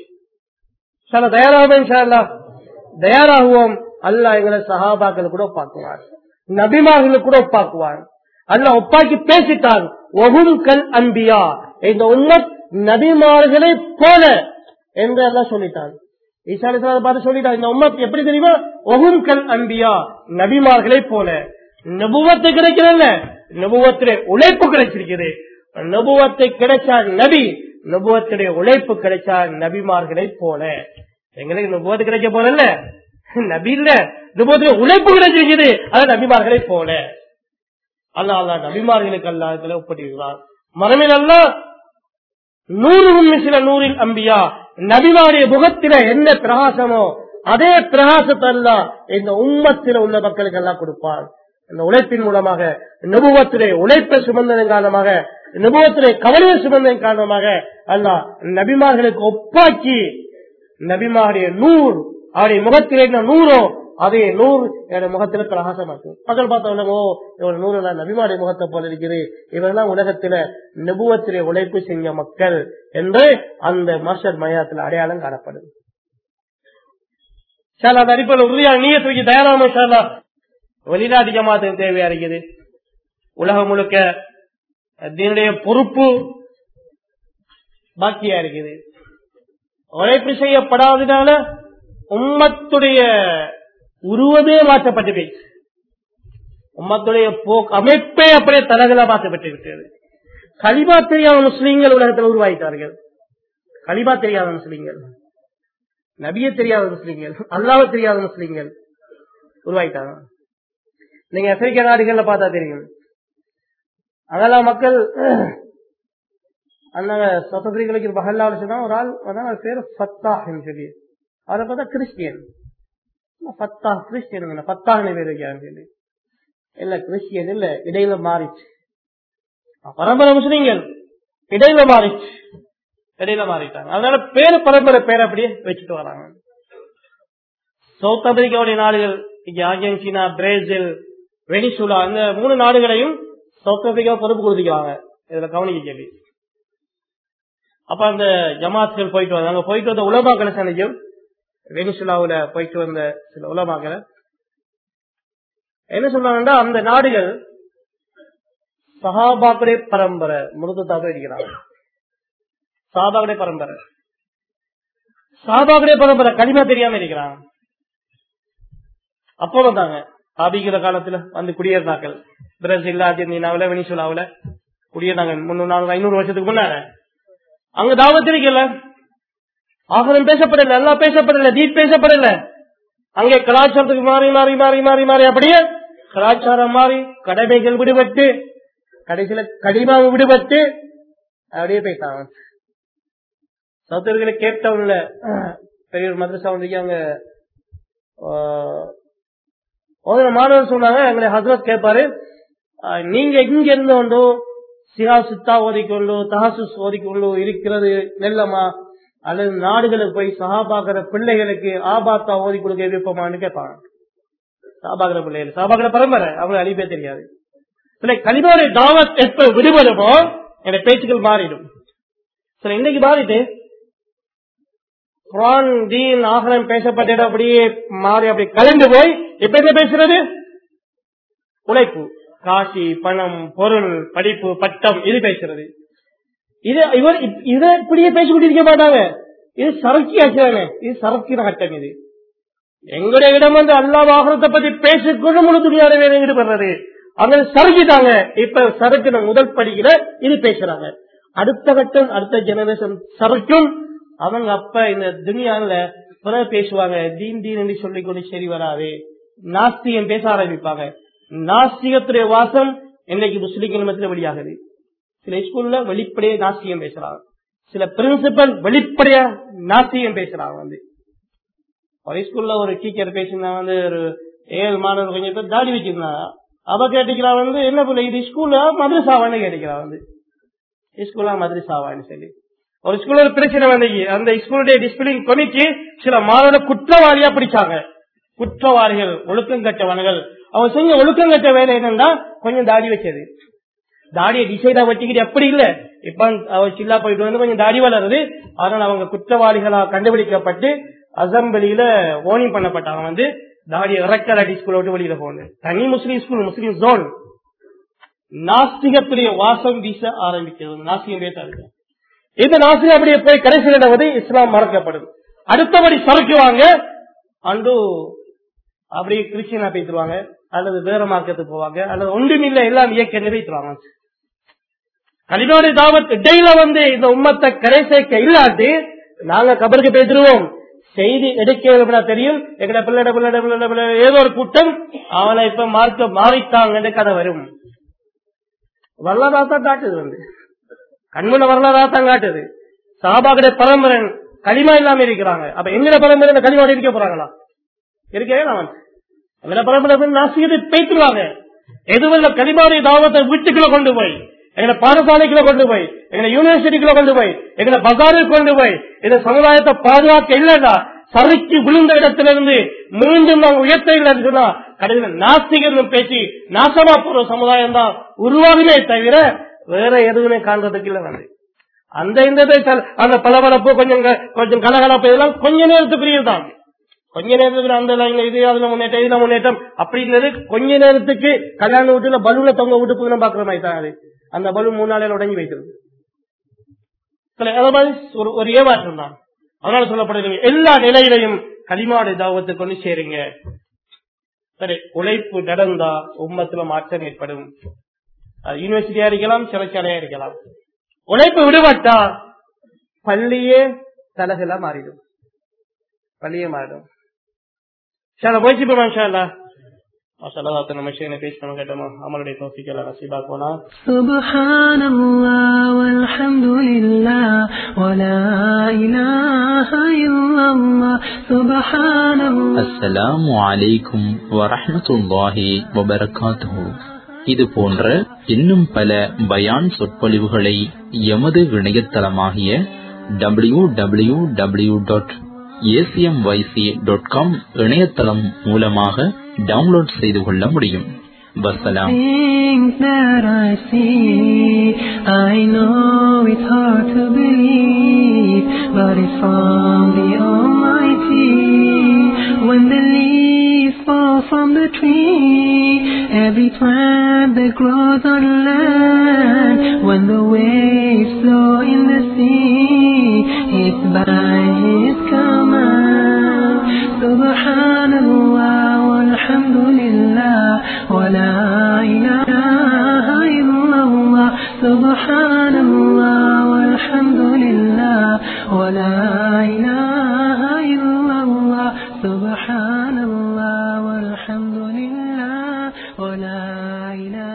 சில தயாராகும் இன்ஷா அல்லாஹ் தயாராகுவோம் அல்லாஹ் எங்களை சஹாபாக்கள் கூட ஒப்பாக்குவார் நபிமார்கள் கூட ஒப்பாக்குவார் அல்லாஹ் ஒப்பாக்கி பேசிட்டான் ஒகும் கல் அன்பியா இந்த உம்மத் நபிமார்களை போல என்று எல்லாம் சொல்லிட்டான் ஈசா அலிஸ்லாம் பார்த்து சொல்லிட்டான் இந்த உம்மத் எப்படி தெரியுமா ஒகும் கல் அன்பியா நபிமார்களை போல நபுவத்து கிடைக்கிறல்ல நபுவத்திலே உழைப்பு கிடைச்சிருக்குது நபுவத்தை கிடைச்சா நபி நபுவத்துடைய உழைப்பு கிடைச்சா நபிமார்களை போல எங்களுக்கு நபுவத்து கிடைக்க போல நபி இல்ல நபுவத்துடைய உழைப்பு கிடைச்சிருக்குது அது நபிமார்களை போல அல்லா அல்லா நபிமார்களுக்கு அல்லா இதுல ஒப்பட்டிருக்கிறார் மரமில் அல்ல நூறுகும் சில நூறில் அம்பியா நபிமாருடைய முகத்தில என்ன பிரகாசமோ அதே பிரகாசத்தை அல்லா இந்த உம்மத்தில உள்ள மக்களுக்கு எல்லாம் கொடுப்பார் இந்த உழைப்பின் மூலமாக நபுவத்திலே உழைப்பை சுமந்ததன் காரணமாக நபுவத்திலே கவலையை சுமந்ததன் காரணமாக அல்லாஹ் நபிமார்களுக்கு ஒப்பாக்கி நபிமாருடைய நூறு அவருடைய முகத்திலே என்ன நூறோ அதே நூறு என்னோட முகத்தில பிரகாசமாக்கும் மக்கள் பார்த்தவங்க ஓ இவன் நூறு எல்லாம் நபிமாருடைய முகத்தை போல இருக்குது இவரெல்லாம் உலகத்தில நபுவத்திலே உழைப்பு செஞ்ச மக்கள் என்று அந்த மர்ஷத் மையத்தில் அடையாளம் காணப்படுது சார் அந்த அடிப்படையில் உறுதியான நீயத்தை வைக்க தயாராக சார் வெளிநாட்டு ஜமாத்துக்கு தேவையா இருக்குது உலகம் முழுக்க அதனுடைய பொறுப்பு பாக்கியா இருக்குது உழைப்பு செய்யப்படாதனால உம்மத்துடைய உருவமே மாற்றப்பட்டு போயிடுச்சு உம்மத்துடைய போக்கு அமைப்பே அப்படியே தலகளா மாற்றப்பட்டு விட்டது கலிபா தெரியாத முஸ்லீம்கள் உலகத்தில் உருவாயிட்டார்கள் கலிபா தெரியாத முஸ்லீம்கள் நபிய தெரியாத முஸ்லீம்கள் அல்லாவ தெரியாத முஸ்லீம்கள் உருவாயிட்டாங்க நீங்க ஆப்பிரிக்க நாடுகள்ல பார்த்தா தெரியும் அதெல்லாம் மக்கள் அந்த சவுத் ஆப்பிரிக்காவுக்கு பஹல்லாவில் சொன்னா ஒரு ஆள் அதான் பேர் ஃபத்தாஹ்னு சொல்லி அவரை பார்த்தா கிறிஸ்டியன் பத்தா கிறிஸ்டியன் பத்தாகனு பேர் வைக்கிறாங்க சொல்லி இல்ல கிறிஸ்டியன் இல்ல இடையில மாறிச்சு பரம்பரை முஸ்லீம்கள் இடையில மாறிச்சு இடையில மாறிட்டாங்க அதனால பேரு பரம்பரை பேர் அப்படியே வச்சுட்டு வராங்க சவுத் ஆப்பிரிக்காவுடைய நாடுகள் இங்க அர்ஜென்டினா பிரேசில் வெனிசுலா இந்த மூணு நாடுகளையும் சவுத் ஆப்பிரிக்கா பொறுப்பு கொடுத்துக்கிறாங்க இதுல கவனிக்க கேள்வி அப்ப அந்த ஜமாத்கள் போயிட்டு வந்தாங்க போயிட்டு வந்த உலமாக்களை சந்திக்கும் வெனிசுலாவுல போயிட்டு வந்த சில உலமாக்களை என்ன சொல்றாங்கன்னா அந்த நாடுகள் சஹாபாக்களே பரம்பரை முருகத்தாக இருக்கிறாங்க சாபாக்களே பரம்பரை சாபாக்களே பரம்பரை கனிமா தெரியாம இருக்கிறாங்க அப்போ வந்தாங்க ஆபிகிற காலத்துல வந்து குடியேறினாக்கள் பிரேசில் அர்ஜென்டினாவில வெனிசுலாவில குடியேறினாங்க முன்னூறு நானூறு ஐநூறு வருஷத்துக்கு முன்னால அங்க தாவத் இருக்கல ஆகலம் பேசப்படல எல்லாம் பேசப்படல தீப் பேசப்படல அங்கே கலாச்சாரத்துக்கு மாறி மாறி மாறி மாறி மாறி அப்படியே கலாச்சாரம் மாறி கடமைகள் விடுபட்டு கடைசியில கடிமாக விடுபட்டு அப்படியே போயிட்டாங்க சௌத்தர்களை கேட்டவன்ல பெரிய ஒரு மதரசா வந்து அங்க ஓதுன மாணவர் சொன்னாங்க எங்களை ஹசரத் கேட்பாரு ஆஹ், நீங்க இங்க இருந்து கொண்டோ சிஹா சித்தா ஓதிக்கொண்டோ தஹசுஸ் ஓதிக்கொண்டோ இருக்கிறது நெல்லமா அல்லது நாடுகளுக்கு போய் சஹாபாக்கிற பிள்ளைகளுக்கு ஆபாத்தா ஓதி கொடுக்க விருப்பமான்னு கேட்பாங்க சாபாகிற பிள்ளைகள் சாபாகிற பரம்பரை அவங்க அழிப்பே தெரியாது சில கலிமாரி தாவத் எப்ப விடுபடுமோ என் பேச்சுக்கள் மாறிடும் சில இன்னைக்கு மாறிட்டு குரான் தீன் ஆகலம் பேசப்பட்ட இடம் அப்படியே மாறி அப்படி கலந்து போய் இப்ப என்ன பேசுறது உழைப்பு காசி பணம் பொருள் படிப்பு பட்டம் இது பேசுறது இது இவர் இப்- இதை இப்படியே பேசிக்கிட்டு இருக்க மாட்டாங்க இது சரக்கி ஆக்கிறாங்க இது சரக்கிற கட்டம் இது எங்களுடைய இடம் வந்து அல்லா வாகனத்தை பத்தி பேசிக்கொண்டு முழு துணியார வேலை ஈடுபடுறது அவங்க சறுக்கிட்டாங்க இப்ப சறுக்கின முதல் படிக்கிற இது பேசுறாங்க அடுத்த கட்டம் அடுத்த ஜெனரேஷன் சறுக்கும் அவங்க அப்ப இந்த துணியால பிறகு பேசுவாங்க தீன் தீன் என்று சொல்லிக் கொண்டு சரி வராது நாஸ்திகம் பேச ஆரம்பிப்பாங்க நாஸ்திகத்துடைய வாசம் இன்னைக்கு முஸ்லிம் நிலமத்தில் வெளியாகுது சில ஸ்கூல்ல வெளிப்படையா நாஸ்திகம் பேசுறாங்க சில பிரின்சிபல் வெளிப்படையா நாஸ்திகம் பேசுறாங்க வந்து ஒரு ஸ்கூல்ல ஒரு டீச்சர் பேசினா வந்து ஒரு ஏழு மாணவர் கொஞ்சம் பேர் தாடி வச்சிருந்தாங்க அவ கேட்டுக்கிறா வந்து என்ன பிள்ளை இது ஸ்கூல்ல மதுரசாவான்னு கேட்டுக்கிறா வந்து ஸ்கூலா மதுரசாவான்னு சொல்லி ஒரு ஸ்கூல்ல ஒரு பிரச்சனை வந்தது அந்த ஸ்கூலுடைய டிசிப்ளின் கமிட்டி சில மாணவ குற்றவாளியா பிடிச்சாங்க குற்றவாளிகள் ஒழுக்கம் கட்டவன்கள் அவன் செஞ்ச ஒழுக்கம் கட்ட வேலை என்னன்னா கொஞ்சம் தாடி வச்சது தாடியை டிசைடா வச்சுக்கிட்டு அப்படி இல்ல இப்ப அவ சில்லா போயிட்டு வந்து கொஞ்சம் தாடி வளருது அதனால அவங்க குற்றவாளிகளா கண்டுபிடிக்கப்பட்டு அசம்பிளியில ஓனிங் பண்ணப்பட்டாங்க வந்து தாடியை இறக்கலாட்டி ஸ்கூல விட்டு வெளியில போகணும் தனி முஸ்லீம் ஸ்கூல் முஸ்லீம் ஜோன் நாஸ்திகத்துடைய வாசம் வீச ஆரம்பிக்கிறது நாஸ்திகம் பேசாது இந்த நாஸ்திகம் அப்படியே போய் கடைசி நடவது இஸ்லாம் மறக்கப்படும் அடுத்தபடி சறுக்குவாங்க அண்டு அப்படியே கிறிஸ்டியனா பேசுவாங்க அல்லது வேற மார்க்கத்துக்கு போவாங்க அல்லது ஒன்றுமில்லை எல்லாம் இயக்க நிறைவேற்றுவாங்க கலிமாடி தாவத் இடையில வந்து இந்த உம்மத்தை கரை சேர்க்க இல்லாட்டி நாங்க கபருக்கு பேசிடுவோம் செய்தி எடுக்க தெரியும் எங்கட பிள்ளை பிள்ளை பிள்ளை பிள்ளை ஏதோ ஒரு கூட்டம் அவனை இப்ப மார்க்க மாறித்தாங்கன்னு கதை வரும் வரலாறா தான் காட்டுது வந்து கண்முன வரலாறா தான் காட்டுது சாபாக்குடைய பரம்பரன் களிமா இல்லாம இருக்கிறாங்க அப்ப எங்கட பரம்பரை களிமாடி இருக்க போறாங்களா இருக்கவே நான் எங்கட பரம்பரை நாசியத்தை பேத்துருவாங்க எதுவல்ல களிமாடி தாவத்தை வீட்டுக்குள்ள கொண்டு போய் எங்களை பாடசாலைக்குள்ள கொண்டு போய் எங்களை யூனிவர்சிட்டிக்குள்ள கொண்டு போய் எங்களை பசாருக்கு கொண்டு போய் இந்த சமுதாயத்தை பாதுகாக்க இல்லைன்னா சறுக்கி விழுந்த இடத்திலிருந்து மீண்டும் நாங்க உயர்த்த இல்லைன்னு சொன்னா கடைசியில் நாஸ்திகர்கள் பேசி நாசமா போற சமுதாயம் தான் உருவாகுமே தவிர வேற எதுவுமே காண்றதுக்கு இல்லை வந்து அந்த இந்த இதை- அந்த பளபளப்பு கொஞ்சம் க- கொஞ்சம் கலகலப்பு இதெல்லாம் கொஞ்ச நேரத்துக்குரியதுதான் கொஞ்ச நேரத்துக்கு அந்த லைன்ல இது அதுல முன்னேற்றம் இதுல முன்னேற்றம் அப்படின்றது கொஞ்ச நேரத்துக்கு கல்யாண வீட்டுல பலூன்ல தொங்க விட்டு புதினம் பாக்குற மாதிரி தான் அது அந்த பலூன் மூணு நாளையில உடஞ்சி வைக்கிறது சில அத மாதிரி ஒரு ஒரு ஏமாற்றம் தான் அதனால சொல்லப்படுகிறது எல்லா நிலையிலையும் களிமாடு தாவத்தை கொண்டு சேருங்க சரி உழைப்பு நடந்தா உம்மத்துல மாற்றம் ஏற்படும் அது யூனிவர்சிட்டியா இருக்கலாம் சிறைச்சாலையா இருக்கலாம் உழைப்பு விடுபட்டா பள்ளியே தலகலா மாறிடும் பள்ளியே மாறிடும் சார் முயற்சி பண்ணுவோம் ஷாலா மாஷால்லா நம்ம விஷயம் பேசி நம்ம கேட்டோமா அமலுடைய தோசிக்கல நசீபா போனா سبحان الله والحمد لله ولا إله إلا الله سبحان الله அஸ்ஸலாமு அலைக்கும் வரஹ்மத்துல்லாஹி வபரகாத்துஹு இது போன்ற இன்னும் பல பயான் சொற்பொழிவுகளை எமது இணையதளமாகிய W W W dot ACMYC dot com இணையதளம் மூலமாக டவுன்லோட் செய்து கொள்ள முடியும் வசலாம் Things that I see, I know it's hard to believe, but it's from the Almighty. When the leaves fall from the tree, every plant that grows on land, when the waves flow in the sea, it's by His command. Subhanallah walhamdulillah سبحان الله والحمد لله ولا إله